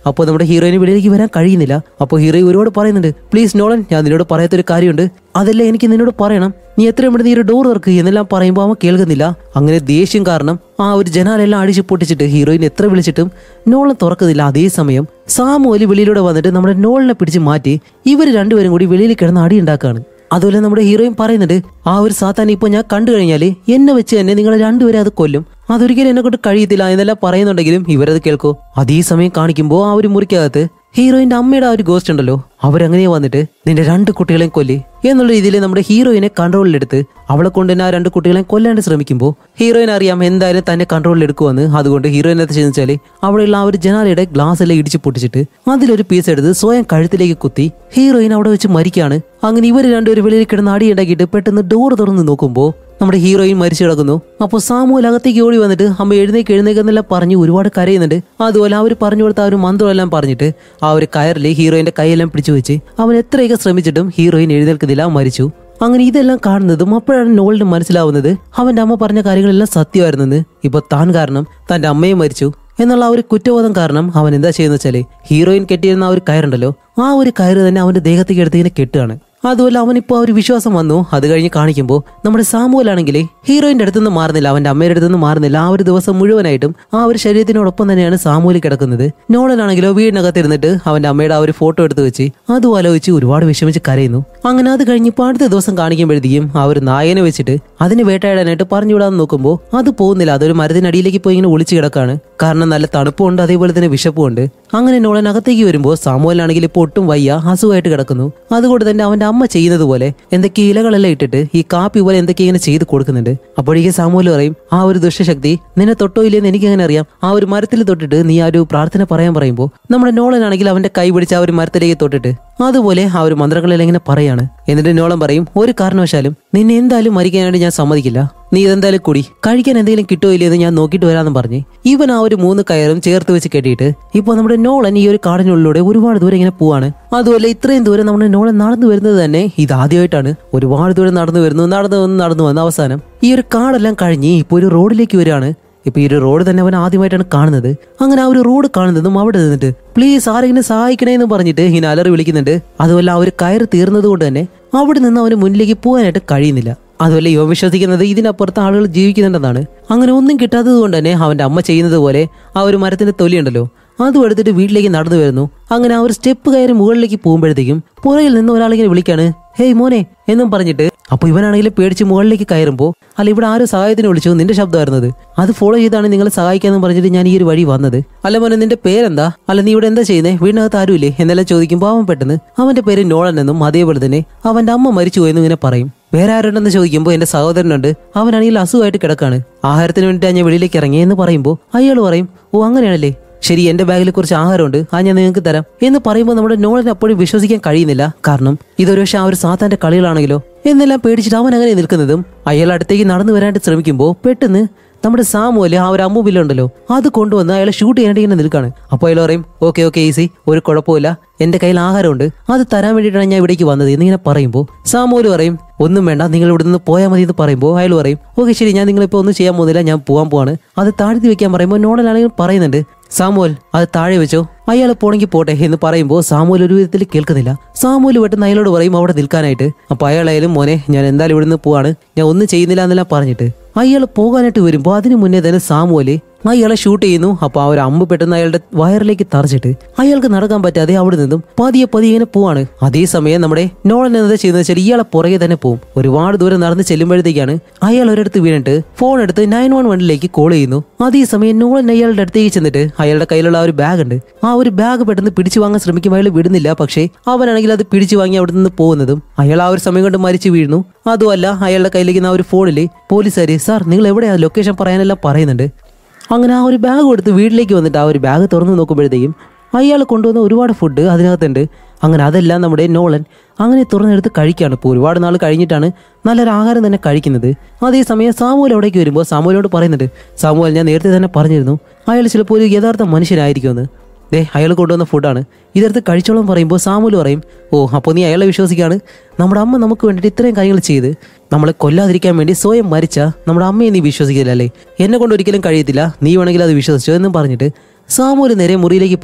അപ്പോൾ നമ്മുടെ ഹീറോയിന് വെളിയിലേക്ക് വരാൻ കഴിയുന്നില്ല അപ്പോൾ ഹീറോ ഒരുപാട് പറയുന്നുണ്ട് പ്ലീസ് നോളൻ ഞാൻ നിന്നോട് പറയാത്തൊരു കാര്യമുണ്ട് അതല്ല എനിക്ക് നിന്നോട് പറയണം നീ എത്രയും പെട്ടെന്ന് ഈ ഒരു ഡോർ തുറക്ക് എന്നെല്ലാം പറയുമ്പോൾ അവൻ കേൾക്കുന്നില്ല അങ്ങനെ ദേഷ്യം കാരണം ആ ഒരു ജനാലെല്ലാം അടിച്ചു പൊട്ടിച്ചിട്ട് ഹീറോയിൻ എത്ര വിളിച്ചിട്ടും നോളൻ തുറക്കുന്നില്ല അതേസമയം സാമുവലി വെളിയിലൂടെ വന്നിട്ട് നമ്മുടെ നോളിനെ പിടിച്ച് മാറ്റി ഇവർ രണ്ടുപേരും കൂടി വെളിയിൽ കിടന്ന് അടി ഉണ്ടാക്കുകയാണ് അതുപോലെ നമ്മുടെ ഹീറോയിൻ പറയുന്നുണ്ട് ആ ഒരു സാത്താൻ ഇപ്പോൾ ഞാൻ കണ്ടു കഴിഞ്ഞാൽ എന്നെ വെച്ച് തന്നെ നിങ്ങൾ രണ്ടുപേരെ അത് കൊല്ലും അതൊരിക്കലും എന്നെ കൊണ്ട് കഴിയത്തില്ല എന്നെല്ലാം പറയുന്നുണ്ടെങ്കിലും ഇവരത് കേൾക്കോ അതേ സമയം കാണിക്കുമ്പോൾ ആ ഒരു മുറിക്കകത്ത് ഹീറോയിന്റെ അമ്മയുടെ ആ ഒരു ഗോസ്റ്റ് ഉണ്ടല്ലോ അവരങ്ങനെ വന്നിട്ട് നിന്റെ രണ്ട് കുട്ടികളെയും കൊല്ലി എന്നുള്ള രീതിയിൽ നമ്മുടെ ഹീറോയിനെ കൺട്രോളിലെടുത്ത് അവളെ കൊണ്ട് തന്നെ ആ രണ്ട് കുട്ടികളെയും കൊല്ലാണ്ട് ശ്രമിക്കുമ്പോൾ ഹീറോയിൻ അറിയാം എന്തായാലും തന്നെ കൺട്രോളിലെടുക്കുമെന്ന് അതുകൊണ്ട് ഹീറോയിൻ എന്താ ചെയ്യുന്നത് അവിടെയുള്ള ആ ഒരു ജനാലയുടെ ഗ്ലാസ് എല്ലാം ഇടിച്ച് പൊട്ടിച്ചിട്ട് അതിലൊരു പീസ് എടുത്ത് സ്വയം കഴുത്തിലേക്ക് കുത്തി ഹീറോയിൻ അവിടെ വെച്ച് മരിക്കാണ് അങ്ങനെ ഇവർ രണ്ടുപേരും വെളിയിൽ കിടന്ന് അടി ഉണ്ടാക്കിയിട്ട് പെട്ടെന്ന് ഡോർ തുറന്ന് നോക്കുമ്പോൾ നമ്മുടെ ഹീറോയിൻ മരിച്ചു കിടക്കുന്നു അപ്പോൾ സാമൂൽ അകത്തേക്ക് ഓടി വന്നിട്ട് അമ്മ എഴുന്നേക്ക് എഴുന്നേക്കെന്നെല്ലാം പറഞ്ഞ് ഒരുപാട് കരയുന്നുണ്ട് അതുപോലെ അവർ പറഞ്ഞു കൊടുത്ത ആ ഒരു മന്ത്രമെല്ലാം പറഞ്ഞിട്ട് ആ ഒരു കയറിൽ ഹീറോയിന്റെ കൈയെല്ലാം പിടിച്ചു വെച്ച് അവൻ എത്രയൊക്കെ ശ്രമിച്ചിട്ടും ഹീറോയിൻ എഴുന്നേൽക്കുന്നില്ല മരിച്ചു അങ്ങനെ ഇതെല്ലാം കാണുന്നതും അപ്പോഴാണ് നോളിന് മനസ്സിലാവുന്നത് അവന്റെ അമ്മ പറഞ്ഞ കാര്യങ്ങളെല്ലാം സത്യമായിരുന്നെന്ന് ഇപ്പൊ താൻ കാരണം തന്റെ അമ്മയും മരിച്ചു എന്നുള്ള ആ ഒരു കുറ്റബോധം കാരണം അവൻ എന്താ ചെയ്യുന്ന വെച്ചാല് ഹീറോയിൻ കെട്ടിയിരുന്ന ആ ഒരു കയറുണ്ടല്ലോ ആ ഒരു കയറ് തന്നെ അവന്റെ ദേഹത്തേക്ക് എടുത്ത് ഇങ്ങനെ കെട്ടുകയാണ് അതുപോലെ അവനിപ്പോ ആ ഒരു വിശ്വാസം വന്നു അത് കഴിഞ്ഞ് കാണിക്കുമ്പോൾ നമ്മുടെ സാമൂലാണെങ്കിൽ ഹീറോയിന്റെ അടുത്തുനിന്ന് മാറുന്നില്ല അവന്റെ അമ്മയുടെ അടുത്തുനിന്ന് മാറുന്നില്ല ആ ഒരു ദിവസം മുഴുവനായിട്ടും ആ ഒരു ശരീരത്തിനോടൊപ്പം തന്നെയാണ് സാമൂല് കിടക്കുന്നത് നോളനാണെങ്കിലോ വീടിനകത്ത് ഇരുന്നിട്ട് അവന്റെ അമ്മയുടെ ആ ഒരു ഫോട്ടോ എടുത്ത് വെച്ച് അതും ആലോചിച്ച് ഒരുപാട് വിഷമിച്ച് കരയുന്നു അങ്ങനെ അത് കഴിഞ്ഞിപ്പോൾ അടുത്ത ദിവസം കാണിക്കുമ്പോഴത്തേക്കും ആ ഒരു നായനെ വെച്ചിട്ട് അതിനെ വേട്ടയാടാനായിട്ട് പറഞ്ഞുവിടാൻ നോക്കുമ്പോൾ അത് പോകുന്നില്ല അതൊരു മരത്തിനടിയിലേക്ക് പോയി ഇങ്ങനെ ഒളിച്ചു കിടക്കാണ് കാരണം നല്ല തണുപ്പുണ്ട് അതേപോലെ തന്നെ വിശപ്പുണ്ട് അങ്ങനെ നോളൻ അകത്തേക്ക് വരുമ്പോൾ സാമൂലാണെങ്കിൽ ഇപ്പോൾ ഒട്ടും വയ്യ അസുഖമായിട്ട് കിടക്കുന്നു അതുകൊണ്ട് തന്നെ അവന്റെ അമ്മ ചെയ്യുന്നത് പോലെ എന്തൊക്കെ ഇലകളെല്ലാം ഇട്ടിട്ട് ഈ കാപ്പി പോലെ എന്തൊക്കെ ഇങ്ങനെ ചെയ്ത് കൊടുക്കുന്നുണ്ട് അപ്പോഴേക്കും സാമൂല് പറയും ആ ഒരു ദുഷ്ടശക്തി നിന്നെ തൊട്ടോ ഇല്ലെന്ന് എനിക്ക് എങ്ങനെ അറിയാം ആ ഒരു മരത്തിൽ തൊട്ടിട്ട് നീ ആ ഒരു പ്രാർത്ഥന പറയാൻ പറയുമ്പോൾ നമ്മുടെ നോളനാണെങ്കിൽ അവന്റെ കൈ പിടിച്ച് ആ ഒരു മരത്തിലേക്ക് തൊട്ടിട്ട് അതുപോലെ ആ ഒരു മന്ത്രങ്ങളെല്ലാം ഇങ്ങനെ പറയാണ് എന്നിട്ട് നോളം പറയും ഒരു കാരണവശാലും നിന്നെ എന്തായാലും മരിക്കാനായിട്ട് ഞാൻ സമ്മതിക്കില്ല നീ ഇതെന്തായാലും കൂടി കഴിക്കാൻ എന്തെങ്കിലും കിട്ടോ ഇല്ലയെന്ന് ഞാൻ നോക്കിയിട്ട് വരാമെന്ന് പറഞ്ഞ് ഇവൻ ആ ഒരു മൂന്ന് കയറും ചേർത്ത് വെച്ച് കെട്ടിയിട്ട് ഇപ്പൊ നമ്മുടെ നോളൻ ഈ ഒരു കാടിനുള്ളിലൂടെ ഒരുപാട് ദൂരം ഇങ്ങനെ പോവാണ് അതുപോലെ ഇത്രയും ദൂരം നമ്മുടെ നോളൻ നടന്നു വരുന്നത് തന്നെ ഇതാദ്യമായിട്ടാണ് ഒരുപാട് ദൂരം നടന്നു വരുന്നു നടന്നു വന്ന് നടന്നു വന്ന് അവസാനം ഈ ഒരു കാടെല്ലാം കഴിഞ്ഞ് ഇപ്പൊ ഒരു റോഡിലേക്ക് വരികയാണ് ഇപ്പൊ ഈ ഒരു റോഡ് തന്നെ അവൻ ആദ്യമായിട്ടാണ് കാണുന്നത് അങ്ങനെ ആ ഒരു റോഡ് കാണുന്നതും അവിടെ നിന്നിട്ട് പ്ലീസ് ആരെങ്കിലും സഹായിക്കണേ എന്ന് പറഞ്ഞിട്ട് ഇങ്ങനെ അലറി വിളിക്കുന്നുണ്ട് അതുപോലെ ആ ഒരു കയറ് തീർന്നത് കൊണ്ട് തന്നെ അവിടെ നിന്ന് അവന് മുന്നിലേക്ക് പോകാനായിട്ട് കഴിയുന്നില്ല അതുപോലെ ഇവൻ വിശ്വസിക്കുന്നത് ഇതിനപ്പുറത്ത് ആളുകൾ ജീവിക്കുന്നുണ്ടെന്നാണ് അങ്ങനെ ഒന്നും കിട്ടാത്തത് കൊണ്ട് തന്നെ അവന്റെ അമ്മ ചെയ്യുന്നത് പോലെ ആ ഒരു മരത്തിന്റെ തൊലിയുണ്ടല്ലോ അതും എടുത്തിട്ട് വീട്ടിലേക്ക് നടന്നു വരുന്നു അങ്ങനെ ആ ഒരു സ്റ്റെപ്പ് കയറി മുകളിലേക്ക് പോകുമ്പോഴത്തേക്കും പുറകിൽ നിന്ന് ഒരാളിങ്ങനെ വിളിക്കാണ് ഹേയ് മോനെ എന്നും പറഞ്ഞിട്ട് അപ്പൊ ഇവനാണെങ്കിൽ പേടിച്ച് മുകളിലേക്ക് കയറുമ്പോൾ അല്ല ഇവിടെ ആരും സഹായത്തിന് വിളിച്ചു നിന്റെ ശബ്ദമായിരുന്നത് അത് ഫോളോ ചെയ്താണ് നിങ്ങളെ സഹായിക്കാന്ന് പറഞ്ഞിട്ട് ഞാൻ ഈ ഒരു വഴി വന്നത് അല്ല മോനെ നിന്റെ പേരെന്താ അല്ല നീ ഇവിടെ എന്താ ചെയ്യുന്നേ വീടിനകത്ത് ആരുമില്ലേ എന്നെല്ലാം ചോദിക്കുമ്പോൾ അവൻ പെട്ടെന്ന് അവന്റെ പേര് നോളൻ എന്നും അതേപോലെ തന്നെ അവന്റെ അമ്മ മരിച്ചു പോയെന്നും ഇങ്ങനെ പറയും വേറെ ആരുണ്ടെന്ന് ചോദിക്കുമ്പോൾ എന്റെ സഹോദരനുണ്ട് അവനാണെങ്കിൽ അസുഖമായിട്ട് കിടക്കാണ് ആഹാരത്തിന് വേണ്ടിയിട്ടാണ് ഞാൻ വെളിയിലേക്ക് ഇറങ്ങി എന്ന് പറയുമ്പോൾ അയാൾ പറയും ഓ അങ്ങനെയാണല്ലേ ശരി എന്റെ ബാഗിൽ കുറച്ച് ആഹാരമുണ്ട് ആ ഞാൻ നിങ്ങൾക്ക് തരാം എന്ന് പറയുമ്പോൾ നമ്മുടെ നോളിന് അപ്പോഴും വിശ്വസിക്കാൻ കഴിയുന്നില്ല കാരണം ഇതൊരു പക്ഷേ ആ ഒരു സാത്താന്റെ കളികളാണെങ്കിലോ എന്നെല്ലാം പേടിച്ചിട്ട് അവൻ അങ്ങനെ നിൽക്കുന്നതും അയാൾ അടുത്തേക്ക് നടന്നു വരാനായിട്ട് ശ്രമിക്കുമ്പോൾ പെട്ടെന്ന് നമ്മുടെ സാമുവല് ആ ഒരു അമ്മുബില്ലുണ്ടല്ലോ അത് കൊണ്ടുവന്ന് അയാളെ ഷൂട്ട് ചെയ്യാനായിട്ട് ഇങ്ങനെ നിൽക്കാണ് അപ്പോൾ അയാൾ പറയും ഓക്കെ ഓക്കെ ഈസി ഒരു കുഴപ്പമില്ല എന്റെ കയ്യിൽ ആഹാരമുണ്ട് അത് തരാൻ വേണ്ടിയിട്ടാണ് ഞാൻ ഇവിടേക്ക് വന്നത് എന്നിങ്ങനെ പറയുമ്പോൾ സാമുവല് പറയും ഒന്നും വേണ്ട നിങ്ങൾ ഇവിടെ നിന്ന് പോയാൽ മതി എന്ന് പറയുമ്പോൾ അയാൾ പറയും ഓക്കെ ശരി ഞാൻ നിങ്ങളിപ്പോൾ ഒന്നും ചെയ്യാൻ പോകുന്നില്ല ഞാൻ പോകാൻ പോവാണ് അത് താഴ്ത്തി വെക്കാൻ പറയുമ്പോൾ നോണലാണെങ്കിൽ പറയുന്നുണ്ട് സാമുവൽ അത് താഴെ വെച്ചോ അയാൾ പോണെങ്കിൽ പോട്ടെ എന്ന് പറയുമ്പോൾ സാമുവൽ ഒരു വിധത്തിൽ കേൾക്കുന്നില്ല സാമുവൽ പെട്ടെന്ന് അയാളോട് പറയും അവിടെ നിൽക്കാനായിട്ട് അപ്പൊ അയാളായാലും മോനെ ഞാൻ എന്തായാലും ഇവിടുന്ന് പോവാണ് ഞാൻ ഒന്നും ചെയ്യുന്നില്ല എന്നെല്ലാം പറഞ്ഞിട്ട് അയാൾ പോകാനായിട്ട് വരുമ്പോൾ അതിനു മുന്നേ തന്നെ സാമുവല് അയാളെ ഷൂട്ട് ചെയ്യുന്നു അപ്പൊ ആ ഒരു അമ്പ് പെട്ടെന്ന് അയാളുടെ വയറിലേക്ക് തറച്ചിട്ട് അയാൾക്ക് നടക്കാൻ പറ്റാതെ അവിടെ നിന്നും പതിയെ പതിയെ ഇങ്ങനെ പോവാണ് അതേസമയം നമ്മുടെ നോളൻ എന്താ ചെയ്യുന്നത് വെച്ചാൽ ഇയാളെ പുറകെ തന്നെ പോകും ഒരുപാട് ദൂരം നടന്ന് ചെല്ലുമ്പോഴത്തേക്കാണ് അയാൾ ഒരിടത്ത് വീണിട്ട് ഫോൺ എടുത്ത് നയൻ വൺ വണ്ണിലേക്ക് കോൾ ചെയ്യുന്നു അതേസമയം നോളൻ അയാളുടെ അടുത്തേക്ക് ചെന്നിട്ട് അയാളുടെ കയ്യിലുള്ള ആ ഒരു ബാഗ് ഉണ്ട് ആ ഒരു ബാഗ് പെട്ടെന്ന് പിടിച്ചു വാങ്ങാൻ ശ്രമിക്കുമ്പോൾ അയാൾ വിടുന്നില്ല പക്ഷേ അവനാണെങ്കിൽ അത് പിടിച്ചു വാങ്ങി അവിടെ നിന്ന് പോകുന്നതും അയാൾ ആ ഒരു സമയം കൊണ്ട് മരിച്ചു വീഴുന്നു അതുമല്ല അയാളുടെ കയ്യിലേക്ക് ആ ഒരു ഫോണിൽ പോലീസുകാർ സാർ നിങ്ങൾ എവിടെയാ ലൊക്കേഷൻ പറയാനെല്ലാം പറയുന്നുണ്ട് അങ്ങനെ ആ ഒരു ബാഗ് എടുത്ത് വീട്ടിലേക്ക് വന്നിട്ട് ആ ഒരു ബാഗ് തുറന്ന് നോക്കുമ്പോഴത്തേക്കും അയാൾ കൊണ്ടുവന്ന ഒരുപാട് ഫുഡ് അതിനകത്തുണ്ട് അങ്ങനെ അതെല്ലാം നമ്മുടെ നോളൻ അങ്ങനെ തുറന്നെടുത്ത് കഴിക്കുകയാണ് ഇപ്പോൾ ഒരുപാട് നാൾ കഴിഞ്ഞിട്ടാണ് നല്ലൊരു ആഹാരം തന്നെ കഴിക്കുന്നത് അതേസമയം സാമൂൽ അവിടേക്ക് വരുമ്പോൾ സാമൂലിനോട് പറയുന്നുണ്ട് സാമൂൽ ഞാൻ നേരത്തെ തന്നെ പറഞ്ഞിരുന്നു അയാൾ ചിലപ്പോൾ ഒരു യഥാർത്ഥ മനുഷ്യനായിരിക്കുമെന്ന് ദേ അയാൾ കൊണ്ടുവന്ന ഫുഡാണ് ഇതെടുത്ത് കഴിച്ചോളം പറയുമ്പോൾ സാമൂല് പറയും ഓ അപ്പോൾ നീ അയാളെ വിശ്വസിക്കാണ് നമ്മുടെ അമ്മ നമുക്ക് വേണ്ടിയിട്ട് ഇത്രയും കാര്യങ്ങൾ ചെയ്ത് നമ്മളെ കൊല്ലാതിരിക്കാൻ വേണ്ടി സ്വയം മരിച്ച നമ്മുടെ അമ്മയെ നീ വിശ്വസിക്കില്ല അല്ലേ എന്നെ കൊണ്ട് ഒരിക്കലും കഴിയത്തില്ല നീ വേണമെങ്കിൽ അത് വിശ്വസിച്ചോ എന്നും പറഞ്ഞിട്ട് സാമൂല് നേരെ മുറിയിലേക്ക് പോകും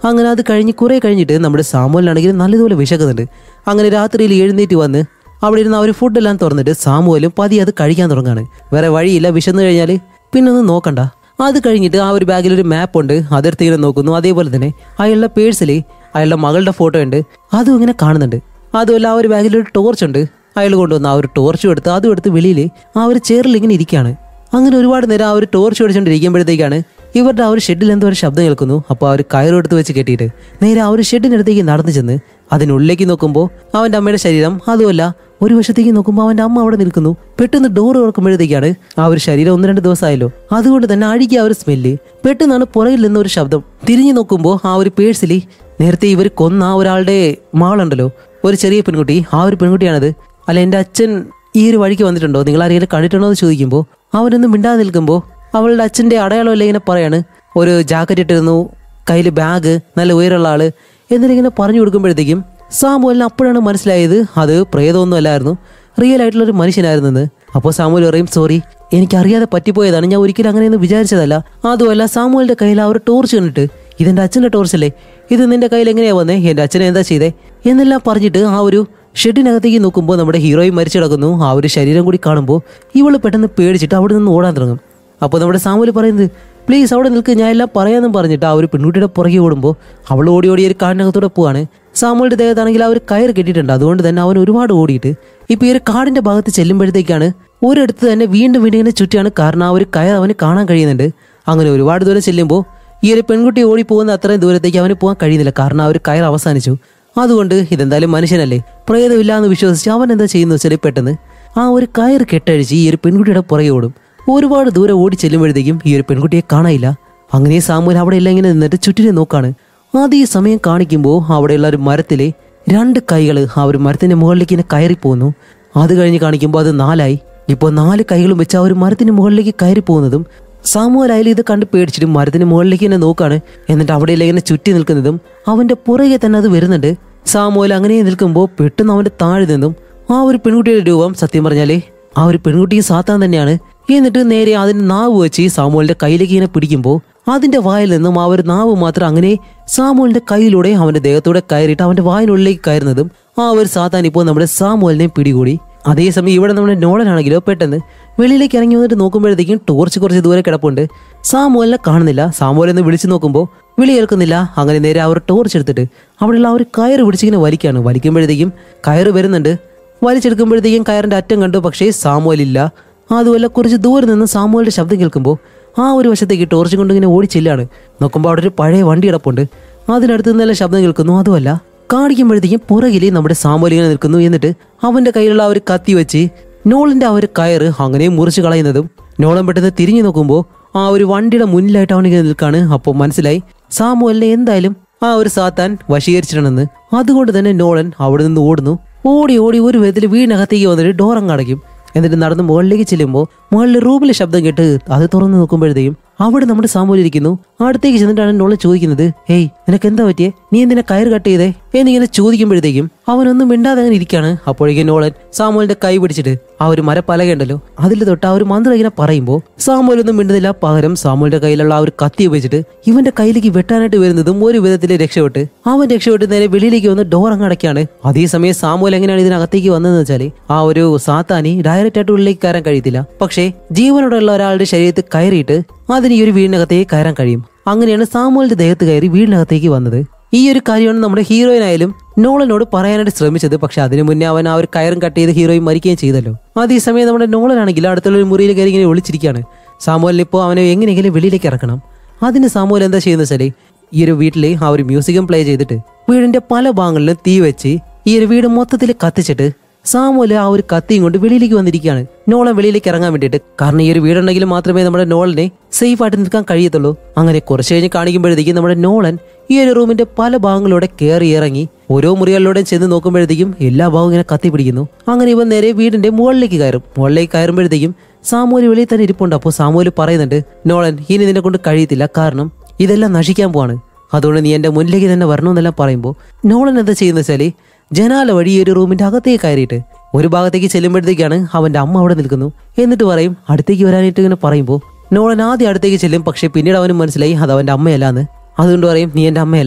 അങ്ങനെ അത് കഴിഞ്ഞ് കുറെ കഴിഞ്ഞിട്ട് നമ്മുടെ സാമുവലിനാണെങ്കിൽ നല്ലതുപോലെ വിശക്കുന്നുണ്ട് അങ്ങനെ രാത്രിയിൽ എഴുന്നേറ്റ് വന്ന് അവിടെ ഇരുന്ന് അവർ ഫുഡെല്ലാം തുറന്നിട്ട് സാമുവലും പതി അത് കഴിക്കാൻ തുടങ്ങാണ് വേറെ വഴിയില്ല വിശന്നു കഴിഞ്ഞാൽ പിന്നെ ഒന്നും നോക്കണ്ട അത് കഴിഞ്ഞിട്ട് ആ ഒരു ബാഗിൽ ഒരു മാപ്പ് ഉണ്ട് അതെടുത്ത് ഇങ്ങനെ നോക്കുന്നു അതേപോലെ തന്നെ അയാളുടെ പേഴ്സിൽ അയാളുടെ മകളുടെ ഫോട്ടോ ഉണ്ട് അതും ഇങ്ങനെ കാണുന്നുണ്ട് അതുമല്ല ആ ഒരു ബാഗിൽ ഒരു ടോർച്ച് ഉണ്ട് അയാൾ കൊണ്ടുവന്ന ആ ഒരു ടോർച്ചും എടുത്ത് അതും എടുത്ത് വെളിയിൽ ആ ഒരു ചെയറിൽ ഇങ്ങനെ ഇരിക്കുകയാണ് അങ്ങനെ ഒരുപാട് നേരം ആ ഒരു ടോർച്ച് ഓടിച്ചുകൊണ്ടിരിക്കുമ്പോഴത്തേക്കാണ് ഇവരുടെ ആ ഒരു ഷെഡിൽ എന്തോ ഒരു ശബ്ദം കേൾക്കുന്നു അപ്പോൾ ആ ഒരു കയറും എടുത്ത് വെച്ച് കെട്ടിയിട്ട് നേരെ ആ ഒരു ഷെഡിനടുത്തേക്ക് നടന്നു ചെന്ന് അതിനുള്ളിലേക്ക് നോക്കുമ്പോൾ അവൻ്റെ അമ്മയുടെ ശരീരം അതുമല്ല ഒരു വശത്തേക്ക് നോക്കുമ്പോൾ അവൻ്റെ അമ്മ അവിടെ നിൽക്കുന്നു പെട്ടെന്ന് ഡോർ തുറക്കുമ്പോഴത്തേക്കാണ് ആ ഒരു ശരീരം ഒന്ന് രണ്ട് ദിവസമായല്ലോ അതുകൊണ്ട് തന്നെ അഴുകിയ ആ ഒരു സ്മെല്ല് പെട്ടെന്നാണ് പുറകിൽ നിന്ന് ഒരു ശബ്ദം തിരിഞ്ഞു നോക്കുമ്പോൾ ആ ഒരു പേഴ്സിൽ നേരത്തെ ഇവർ കൊന്ന ആ ഒരാളുടെ മകളുണ്ടല്ലോ ഒരു ചെറിയ പെൺകുട്ടി ആ ഒരു പെൺകുട്ടിയാണത് അല്ല എൻ്റെ അച്ഛൻ ഈ ഒരു വഴിക്ക് വന്നിട്ടുണ്ടോ നിങ്ങൾ ആരെങ്കിലും കണ്ടിട്ടുണ്ടോ എന്ന് ചോദിക്കുമ്പോൾ അവനൊന്നും മിണ്ടാതെ നിൽക്കുമ്പോൾ അവളുടെ അച്ഛൻ്റെ അടയാളമല്ല ഇങ്ങനെ പറയാണ് ഒരു ജാക്കറ്റ് ഇട്ടിരുന്നു കയ്യിൽ ബാഗ് നല്ല ഉയരമുള്ള ആള് എന്നിങ്ങനെ പറഞ്ഞു കൊടുക്കുമ്പോഴത്തേക്കും സാമുവലിന് അപ്പോഴാണ് മനസ്സിലായത് അത് പ്രേതമൊന്നും അല്ലായിരുന്നു റിയൽ ആയിട്ടുള്ള ഒരു മനുഷ്യനായിരുന്നെന്ന് അപ്പോൾ സാമുവൽ പറയും സോറി എനിക്കറിയാതെ പറ്റിപ്പോയതാണ് ഞാൻ ഒരിക്കലും അങ്ങനെയൊന്നും വിചാരിച്ചതല്ല അതുമല്ല സാമുവലിന്റെ കയ്യിൽ ആ ഒരു ടോർച്ച് കണ്ടിട്ട് ഇതെന്റെ അച്ഛന്റെ ടോർച്ചല്ലേ ഇത് നിന്റെ കയ്യിൽ എങ്ങനെയാ വന്നേ എന്റെ അച്ഛനെ എന്താ ചെയ്തേ എന്നെല്ലാം പറഞ്ഞിട്ട് ആ ഒരു ഷെഡിനകത്തേക്ക് നോക്കുമ്പോൾ നമ്മുടെ ഹീറോയും മരിച്ചു കിടക്കുന്നു ആ ഒരു ശരീരം കൂടി കാണുമ്പോൾ ഇവള് പെട്ടെന്ന് പേടിച്ചിട്ട് അവിടെ നിന്ന് ഓടാൻ തുടങ്ങും അപ്പോൾ നമ്മുടെ സാമുവൽ പറയുന്നത് പ്ലീസ് അവിടെ നിൽക്ക് ഞാൻ എല്ലാം പറയാമെന്നും പറഞ്ഞിട്ട് ആ ഒരു പെൺകുട്ടിയുടെ പുറകെ ഓടുമ്പോൾ അവൾ ഓടി ഓടി ഒരു കാടിനകത്തൂടെ പോവാണ് സാമുവലിന്റെ ദേഹത്താണെങ്കിൽ ആ ഒരു കയർ കെട്ടിയിട്ടുണ്ട് അതുകൊണ്ട് തന്നെ അവൻ ഒരുപാട് ഓടിയിട്ട് ഇപ്പൊ ഈ ഒരു കാടിന്റെ ഭാഗത്ത് ചെല്ലുമ്പോഴത്തേക്കാണ് ഒരിടത്ത് തന്നെ വീണ്ടും വീണ്ടും ഇങ്ങനെ ചുറ്റിയാണ് കാരണം ആ ഒരു കയർ അവന് കാണാൻ കഴിയുന്നുണ്ട് അങ്ങനെ ഒരുപാട് ദൂരം ചെല്ലുമ്പോൾ ഈ ഒരു പെൺകുട്ടി ഓടി പോകുന്ന അത്രയും ദൂരത്തേക്ക് അവന് പോകാൻ കഴിയുന്നില്ല കാരണം ആ ഒരു കയർ അവസാനിച്ചു അതുകൊണ്ട് ഇതെന്തായാലും മനുഷ്യനല്ലേ പ്രേതമില്ല എന്ന് വിശ്വസിച്ച് അവൻ എന്താ ചെയ്യുന്നു വെച്ചാൽ പെട്ടെന്ന് ആ ഒരു കയർ കെട്ടഴിച്ച് ഈ ഒരു പെൺകുട്ടിയുടെ പുറകെ ഓടും ഒരുപാട് ദൂരെ ഓടി ചെല്ലുമ്പോഴത്തേക്കും ഈ ഒരു പെൺകുട്ടിയെ കാണാനില്ല അങ്ങനെ സാമൂൽ അവിടെ എല്ലാം ഇങ്ങനെ നിന്നിട്ട് ചുറ്റിനെ നോക്കാണ് അത് ഈ സമയം കാണിക്കുമ്പോൾ അവിടെയുള്ള ഒരു മരത്തിലെ രണ്ട് കൈകൾ ആ ഒരു മരത്തിന്റെ മുകളിലേക്ക് ഇങ്ങനെ കയറി പോകുന്നു അത് കഴിഞ്ഞ് കാണിക്കുമ്പോൾ അത് നാലായി ഇപ്പോൾ നാല് കൈകളും വെച്ച് ആ ഒരു മരത്തിന്റെ മുകളിലേക്ക് കയറി പോകുന്നതും സാമുവൽ അയാൾ ഇത് കണ്ട് പേടിച്ചിട്ട് മരത്തിന് മുകളിലേക്ക് തന്നെ നോക്കാണ് എന്നിട്ട് അവിടെയെല്ലാം ഇങ്ങനെ ചുറ്റി നിൽക്കുന്നതും അവന്റെ പുറകെ തന്നെ അത് വരുന്നുണ്ട് സാമുവൽ അങ്ങനെ നിൽക്കുമ്പോൾ പെട്ടെന്ന് അവന്റെ താഴെ നിന്നും ആ ഒരു പെൺകുട്ടിയുടെ രൂപം സത്യം പറഞ്ഞാലേ ആ ഒരു പെൺകുട്ടിയും സാത്താൻ തന്നെയാണ് എന്നിട്ട് നേരെ അതിന്റെ നാവ് വെച്ച് സാമുവലിന്റെ കയ്യിലേക്ക് ഇങ്ങനെ പിടിക്കുമ്പോൾ അതിന്റെ വായിൽ നിന്നും ആ ഒരു നാവ് മാത്രം അങ്ങനെ സാമുവലിന്റെ കയ്യിലൂടെ അവന്റെ ദേഹത്തൂടെ കയറിയിട്ട് അവന്റെ വായിനുള്ളിലേക്ക് കയറുന്നതും ആ ഒരു സാത്താൻ ഇപ്പോൾ നമ്മുടെ സാമുവലിനെ പിടികൂടി അതേസമയം ഇവിടെ നമ്മുടെ നോളനാണെങ്കിലോ പെട്ടെന്ന് വെളിയിലേക്ക് ഇറങ്ങി വന്നിട്ട് നോക്കുമ്പോഴത്തേക്കും ടോർച്ച് കുറച്ച് ദൂരെ കിടപ്പുണ്ട് സാമുവലിനെ കാണുന്നില്ല സാമുവൽ എന്ന് വിളിച്ചു നോക്കുമ്പോൾ വിളി കേൾക്കുന്നില്ല അങ്ങനെ നേരെ അവർ ടോർച്ച് എടുത്തിട്ട് അവിടെയുള്ള ആ ഒരു കയറ് പിടിച്ചിങ്ങനെ വലിക്കാണ് വലിക്കുമ്പോഴത്തേക്കും കയറ് വരുന്നുണ്ട് വലിച്ചെടുക്കുമ്പോഴത്തേക്കും കയറിന്റെ അറ്റം കണ്ടു പക്ഷേ സാമുവൽ ഇല്ല അതുമല്ല കുറച്ച് ദൂരെ നിന്ന് സാമുവലിന്റെ ശബ്ദം കേൾക്കുമ്പോൾ ആ ഒരു വശത്തേക്ക് ടോർച്ച് കൊണ്ട് ഇങ്ങനെ ഓടി ചെല്ലാണ് നോക്കുമ്പോൾ അവിടെ ഒരു പഴയ വണ്ടി കിടപ്പുണ്ട് അതിനടുത്ത് നിന്നെല്ലാം ശബ്ദം കേൾക്കുന്നു അതുമല്ല കാണിക്കുമ്പോഴത്തേക്കും പുറകിൽ നമ്മുടെ സാമുവൽ ഇങ്ങനെ നിൽക്കുന്നു എന്നിട്ട് അവന്റെ കയ്യിലുള്ള ആ ഒരു കത്തി വെച്ച് നോളിന്റെ ആ ഒരു കയറ് അങ്ങനെ മുറിച്ച് കളയുന്നതും നോളൻ പെട്ടെന്ന് തിരിഞ്ഞു നോക്കുമ്പോൾ ആ ഒരു വണ്ടിയുടെ മുന്നിലായിട്ട് അവനിങ്ങനെ നിൽക്കാണ് അപ്പോൾ മനസ്സിലായി സാമുവലിനെ എന്തായാലും ആ ഒരു സാത്താൻ വശീകരിച്ചിട്ടുണ്ടെന്ന് അതുകൊണ്ട് തന്നെ നോളൻ അവിടെ നിന്ന് ഓടുന്നു ഓടി ഓടി ഒരു വിധത്തിൽ വീടിനകത്തേക്ക് വന്നിട്ട് ഡോർ അങ്ങ് അടയ്ക്കും എന്നിട്ട് നടന്ന് മുകളിലേക്ക് ചെല്ലുമ്പോൾ മുകളിൽ റൂമിലെ ശബ്ദം കേട്ട് അത് തുറന്ന് നോക്കുമ്പോഴത്തേക്കും അവിടെ നമ്മുടെ സാമൂല് ഇരിക്കുന്നു അടുത്തേക്ക് ചെന്നിട്ടാണ് നോളൻ ചോദിക്കുന്നത് ഹേയ് നിനക്ക് എന്താ പറ്റിയേ നീ എന്തിനാ കയറ് കട്ട് ചെയ്തേ എന്നിങ്ങനെ ചോദിക്കുമ്പോഴത്തേക്കും അവനൊന്നും മിണ്ടാതെ അങ്ങനെ ഇരിക്കാണ് അപ്പോഴേക്കും നോളൻ സാമുവലിന്റെ കൈ പിടിച്ചിട്ട് ആ ഒരു മരപ്പലക ഉണ്ടല്ലോ അതിൽ തൊട്ട് ആ ഒരു മന്ത്രം ഇങ്ങനെ പറയുമ്പോൾ സാമുവൽ ഒന്നും മിണ്ടുന്നില്ല പകരം സാമുവലിന്റെ കയ്യിലുള്ള ആ ഒരു കത്തി ഉപയോഗിച്ചിട്ട് ഇവന്റെ കയ്യിലേക്ക് വെട്ടാനായിട്ട് വരുന്നതും ഒരു വിധത്തിൽ രക്ഷപ്പെട്ട് അവൻ രക്ഷപ്പെട്ട് നേരെ വെളിയിലേക്ക് വന്ന് ഡോർ അങ്ങ് അടയ്ക്കാണ് അതേസമയം സാമുവൽ എങ്ങനെയാണ് ഇതിനകത്തേക്ക് വന്നതെന്ന് വെച്ചാൽ ആ ഒരു സാത്താനി ഡയറക്റ്റ് ആയിട്ട് ഉള്ളിലേക്ക് കയറാൻ കഴിയത്തില്ല പക്ഷേ ജീവനോടുള്ള ഒരാളുടെ ശരീരത്തിൽ കയറിയിട്ട് അതിന് ഈ ഒരു വീടിനകത്തേക്ക് കയറാൻ കഴിയും അങ്ങനെയാണ് സാമുവലിന്റെ ദേഹത്ത് കയറി വീടിനകത്തേക്ക് വന്നത് ഈ ഒരു കാര്യമാണ് നമ്മുടെ ഹീറോയിനായാലും നോളനോട് പറയാനായിട്ട് ശ്രമിച്ചത് പക്ഷെ അതിനു മുന്നേ അവൻ ആ ഒരു കയറും കട്ട് ചെയ്ത് ഹീറോയും മരിക്കുകയും ചെയ്തല്ലോ അതേസമയം നമ്മുടെ നോളനാണെങ്കിൽ അടുത്തുള്ള ഒരു മുറിയിൽ കയറി ഇങ്ങനെ ഒളിച്ചിരിക്കുകയാണ് സാമുവലിന് ഇപ്പോൾ അവനെ എങ്ങനെയെങ്കിലും വെളിയിലേക്ക് ഇറക്കണം അതിന് സാമുവൽ എന്താ ചെയ്യുന്നത് വെച്ചാല് ഈ ഒരു വീട്ടിൽ ആ ഒരു മ്യൂസിക്കും പ്ലേ ചെയ്തിട്ട് വീടിന്റെ പല ഭാഗങ്ങളിലും തീ വെച്ച് ഈ ഒരു വീട് മൊത്തത്തിൽ കത്തിച്ചിട്ട് സാമുവല് ആ ഒരു കത്തിയും കൊണ്ട് വെളിയിലേക്ക് വന്നിരിക്കുകയാണ് നോളൻ വെളിയിലേക്ക് ഇറങ്ങാൻ വേണ്ടിയിട്ട് കാരണം ഈ ഒരു വീടുണ്ടെങ്കിൽ മാത്രമേ നമ്മുടെ നോളനെ സേഫ് ആയിട്ട് നിൽക്കാൻ കഴിയത്തുള്ളൂ അങ്ങനെ കുറച്ച് കഴിഞ്ഞ് കാണിക്കുമ്പോഴത്തേക്കും നമ്മുടെ നോളൻ ഈ ഒരു റൂമിന്റെ പല ഭാഗങ്ങളിലൂടെ കയറി ഇറങ്ങി ഓരോ മുറികളിലൂടെ ചെന്ന് നോക്കുമ്പോഴത്തേക്കും എല്ലാ ഭാഗവും ഇങ്ങനെ കത്തി പിടിക്കുന്നു അങ്ങനെ ഇവൻ നേരെ വീടിന്റെ മുകളിലേക്ക് കയറും മുകളിലേക്ക് കയറുമ്പോഴത്തേക്കും സാമൂല് വെളിയിൽ തന്നെ ഇരിപ്പുണ്ട് അപ്പോൾ സാമൂല് പറയുന്നുണ്ട് നോളൻ ഇനി നിന്നെ കൊണ്ട് കഴിയത്തില്ല കാരണം ഇതെല്ലാം നശിക്കാൻ പോവാണ് അതുകൊണ്ട് നീ എന്റെ മുന്നിലേക്ക് തന്നെ വരണമെന്നെല്ലാം പറയുമ്പോൾ നോളൻ എന്താ ചെയ്യുന്ന വെച്ചാല് ജനാല വഴി ഈ ഒരു റൂമിന്റെ അകത്തേക്ക് കയറിയിട്ട് ഒരു ഭാഗത്തേക്ക് ചെല്ലുമ്പോഴത്തേക്കാണ് അവന്റെ അമ്മ അവിടെ നിൽക്കുന്നു എന്നിട്ട് പറയും അടുത്തേക്ക് വരാനായിട്ട് ഇങ്ങനെ പറയുമ്പോൾ നോളൻ ആദ്യം അടുത്തേക്ക് ചെല്ലും പക്ഷെ പിന്നീട് അവന് മനസ്സിലായി അത് അവന്റെ അമ്മയല്ലാന്ന് അതുകൊണ്ട് പറയും നീ എന്റെ അമ്മയല്ല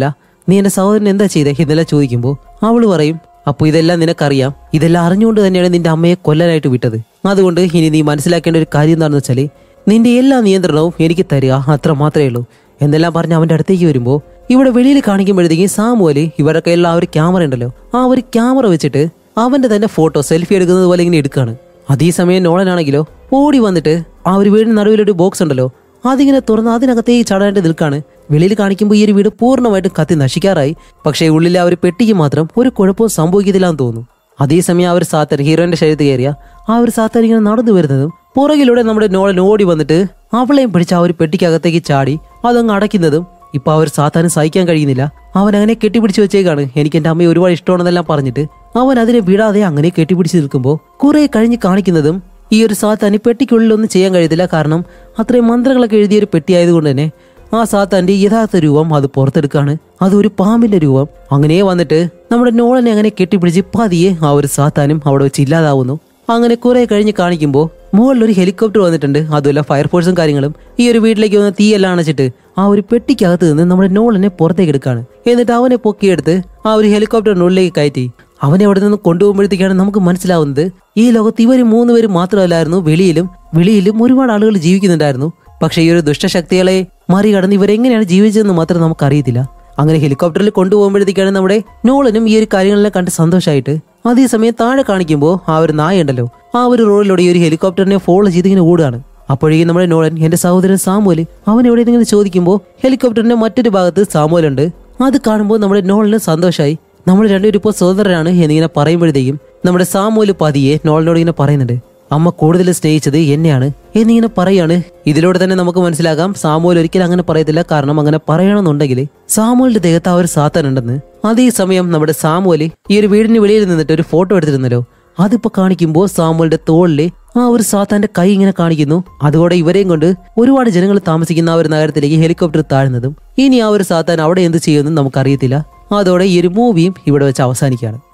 നീ എന്റെ സഹോദരൻ എന്താ ചെയ്തേ ഇതെല്ലാം ചോദിക്കുമ്പോൾ അവള് പറയും അപ്പോൾ ഇതെല്ലാം നിനക്കറിയാം ഇതെല്ലാം അറിഞ്ഞുകൊണ്ട് തന്നെയാണ് നിന്റെ അമ്മയെ കൊല്ലാനായിട്ട് വിട്ടത് അതുകൊണ്ട് ഇനി നീ മനസ്സിലാക്കേണ്ട ഒരു കാര്യം എന്താണെന്ന് വെച്ചാൽ നിന്റെ എല്ലാ നിയന്ത്രണവും എനിക്ക് തരിക അത്ര മാത്രമേ ഉള്ളൂ എന്നെല്ലാം പറഞ്ഞ് അവന്റെ അടുത്തേക്ക് വരുമ്പോൾ ഇവിടെ വെളിയിൽ കാണിക്കുമ്പോഴത്തേക്കും സാമുവല് ഇവരുടെ കയ്യിലുള്ള ആ ഒരു ക്യാമറ ഉണ്ടല്ലോ ആ ഒരു ക്യാമറ വെച്ചിട്ട് അവന്റെ തന്നെ ഫോട്ടോ സെൽഫി എടുക്കുന്നത് പോലെ ഇങ്ങനെ എടുക്കുകയാണ് അതേസമയം നോളനാണെങ്കിലോ ഓടി വന്നിട്ട് ആ ഒരു വീടിന് നടുവിലൊരു ബോക്സ് ഉണ്ടല്ലോ അതിങ്ങനെ തുറന്ന് അതിനകത്തേക്ക് ചാടാനായിട്ട് നിൽക്കാണ് വെളിയിൽ കാണിക്കുമ്പോൾ ഈ ഒരു വീട് പൂർണ്ണമായിട്ടും കത്തി നശിക്കാറായി പക്ഷേ ഉള്ളിലെ ആ ഒരു പെട്ടിക്ക് മാത്രം ഒരു കുഴപ്പവും സംഭവിക്കത്തില്ലാന്ന് തോന്നുന്നു അതേസമയം ആ ഒരു സാത്തൻ ഹീറോയിന്റെ ശരീരത്തിൽ കയറിയ ആ ഒരു സാത്തൻ ഇങ്ങനെ നടന്നു വരുന്നതും പുറകിലൂടെ നമ്മുടെ നോളൻ ഓടി വന്നിട്ട് അവളെയും പിടിച്ച് ആ ഒരു പെട്ടിക്കകത്തേക്ക് ചാടി അതങ്ങ് അടയ്ക്കുന്നതും ഇപ്പൊ ആ ഒരു സാത്താനും സഹിക്കാൻ കഴിയുന്നില്ല അവൻ അങ്ങനെ കെട്ടിപ്പിടിച്ച് വെച്ചേക്കാണ് എനിക്ക് എന്റെ അമ്മയെ ഒരുപാട് ഇഷ്ടമാണെന്നെല്ലാം പറഞ്ഞിട്ട് അവൻ അതിനെ വിടാതെ അങ്ങനെ കെട്ടിപ്പിടിച്ച് നിൽക്കുമ്പോൾ കുറെ കഴിഞ്ഞ് കാണിക്കുന്നതും ഈ ഒരു സാത്താന് പെട്ടിക്കുള്ളിലൊന്നും ചെയ്യാൻ കഴിയത്തില്ല കാരണം അത്രയും മന്ത്രങ്ങളൊക്കെ എഴുതിയ ഒരു പെട്ടി ആയതുകൊണ്ട് തന്നെ ആ സാത്താന്റെ യഥാർത്ഥ രൂപം അത് പുറത്തെടുക്കാണ് അത് ഒരു പാമ്പിന്റെ രൂപം അങ്ങനെ വന്നിട്ട് നമ്മുടെ നോളനെ അങ്ങനെ കെട്ടിപ്പിടിച്ച് പതിയെ ആ ഒരു സാത്താനും അവിടെ വെച്ച് ഇല്ലാതാവുന്നു അങ്ങനെ കുറെ കഴിഞ്ഞ് കാണിക്കുമ്പോൾ മുകളിൽ ഒരു ഹെലികോപ്റ്റർ വന്നിട്ടുണ്ട് അതുമല്ല ഫയർഫോഴ്സും കാര്യങ്ങളും ഈ ഒരു വീട്ടിലേക്ക് വന്ന് തീയെല്ലാം അണച്ചിട്ട് ആ ഒരു പെട്ടിക്കകത്ത് നിന്ന് നമ്മുടെ നോളനെ പുറത്തേക്ക് എടുക്കാണ് എന്നിട്ട് അവനെ പൊക്കിയെടുത്ത് ആ ഒരു ഹെലികോപ്റ്ററിനുള്ളിലേക്ക് കയറ്റി അവനെ അവിടെ നിന്ന് കൊണ്ടുപോകുമ്പോഴത്തേക്കാണ് നമുക്ക് മനസ്സിലാവുന്നത് ഈ ലോകത്ത് ഇവർ മൂന്ന് പേര് മാത്രമല്ലായിരുന്നു വെളിയിലും വെളിയിലും ഒരുപാട് ആളുകൾ ജീവിക്കുന്നുണ്ടായിരുന്നു പക്ഷെ ഈ ഒരു ദുഷ്ടശക്തികളെ മറികടന്ന് ഇവരെങ്ങനെയാണ് ജീവിച്ചതെന്ന് മാത്രം നമുക്കറിയത്തില്ല അങ്ങനെ ഹെലികോപ്റ്ററിൽ കൊണ്ടുപോകുമ്പോഴത്തേക്കാണ് നമ്മുടെ നോളനും ഈ ഒരു കാര്യങ്ങളെല്ലാം കണ്ട് സന്തോഷമായിട്ട് അതേസമയം താഴെ കാണിക്കുമ്പോൾ ആ ഒരു നായ ഉണ്ടല്ലോ ആ ഒരു റോഡിലൂടെ ഈ ഒരു ഹെലികോപ്റ്ററിനെ ഫോളോ ചെയ്ത് ഇങ്ങനെ ഓടുകയാണ് അപ്പോഴേക്കും നമ്മുടെ നോളൻ എന്റെ സഹോദരൻ സാമുവൽ അവൻ എവിടെ ഇങ്ങനെ ചോദിക്കുമ്പോൾ ഹെലികോപ്റ്ററിന്റെ മറ്റൊരു ഭാഗത്ത് സാമുവലുണ്ട് അത് കാണുമ്പോൾ നമ്മുടെ നോളിന് സന്തോഷമായി നമ്മൾ രണ്ടുപേരും ഇപ്പോൾ സഹോദരനാണ് എന്നിങ്ങനെ പറയുമ്പോഴത്തേക്കും നമ്മുടെ സാമുവല് പതിയെ നോളിനോട് ഇങ്ങനെ പറയുന്നുണ്ട് അമ്മ കൂടുതൽ സ്നേഹിച്ചത് എന്നെയാണ് എന്നിങ്ങനെ പറയാണ് ഇതിലൂടെ തന്നെ നമുക്ക് മനസ്സിലാക്കാം സാമുവൽ ഒരിക്കലും അങ്ങനെ പറയത്തില്ല കാരണം അങ്ങനെ പറയണമെന്നുണ്ടെങ്കിൽ സാമുവലിന്റെ ദേഹത്ത് ആ ഒരു സാത്താൻ ഉണ്ടെന്ന് അതേസമയം നമ്മുടെ സാമുവല് ഈ ഒരു വീടിന് വെളിയിൽ നിന്നിട്ട് ഒരു ഫോട്ടോ എടുത്തിരുന്നല്ലോ അതിപ്പോ കാണിക്കുമ്പോൾ സാമുവലിന്റെ തോളില് ആ ഒരു സാത്താന്റെ കൈ ഇങ്ങനെ കാണിക്കുന്നു അതുകൂടെ ഇവരെയും കൊണ്ട് ഒരുപാട് ജനങ്ങൾ താമസിക്കുന്ന ആ ഒരു നഗരത്തിലേക്ക് ഹെലികോപ്റ്റർ താഴ്ന്നതും ഇനി ആ ഒരു സാത്താൻ അവിടെ എന്ത് ചെയ്യുമെന്നും നമുക്കറിയത്തില്ല അതോടെ ഈ ഒരു മൂവിയും ഇവിടെ വെച്ച് അവസാനിക്കുകയാണ്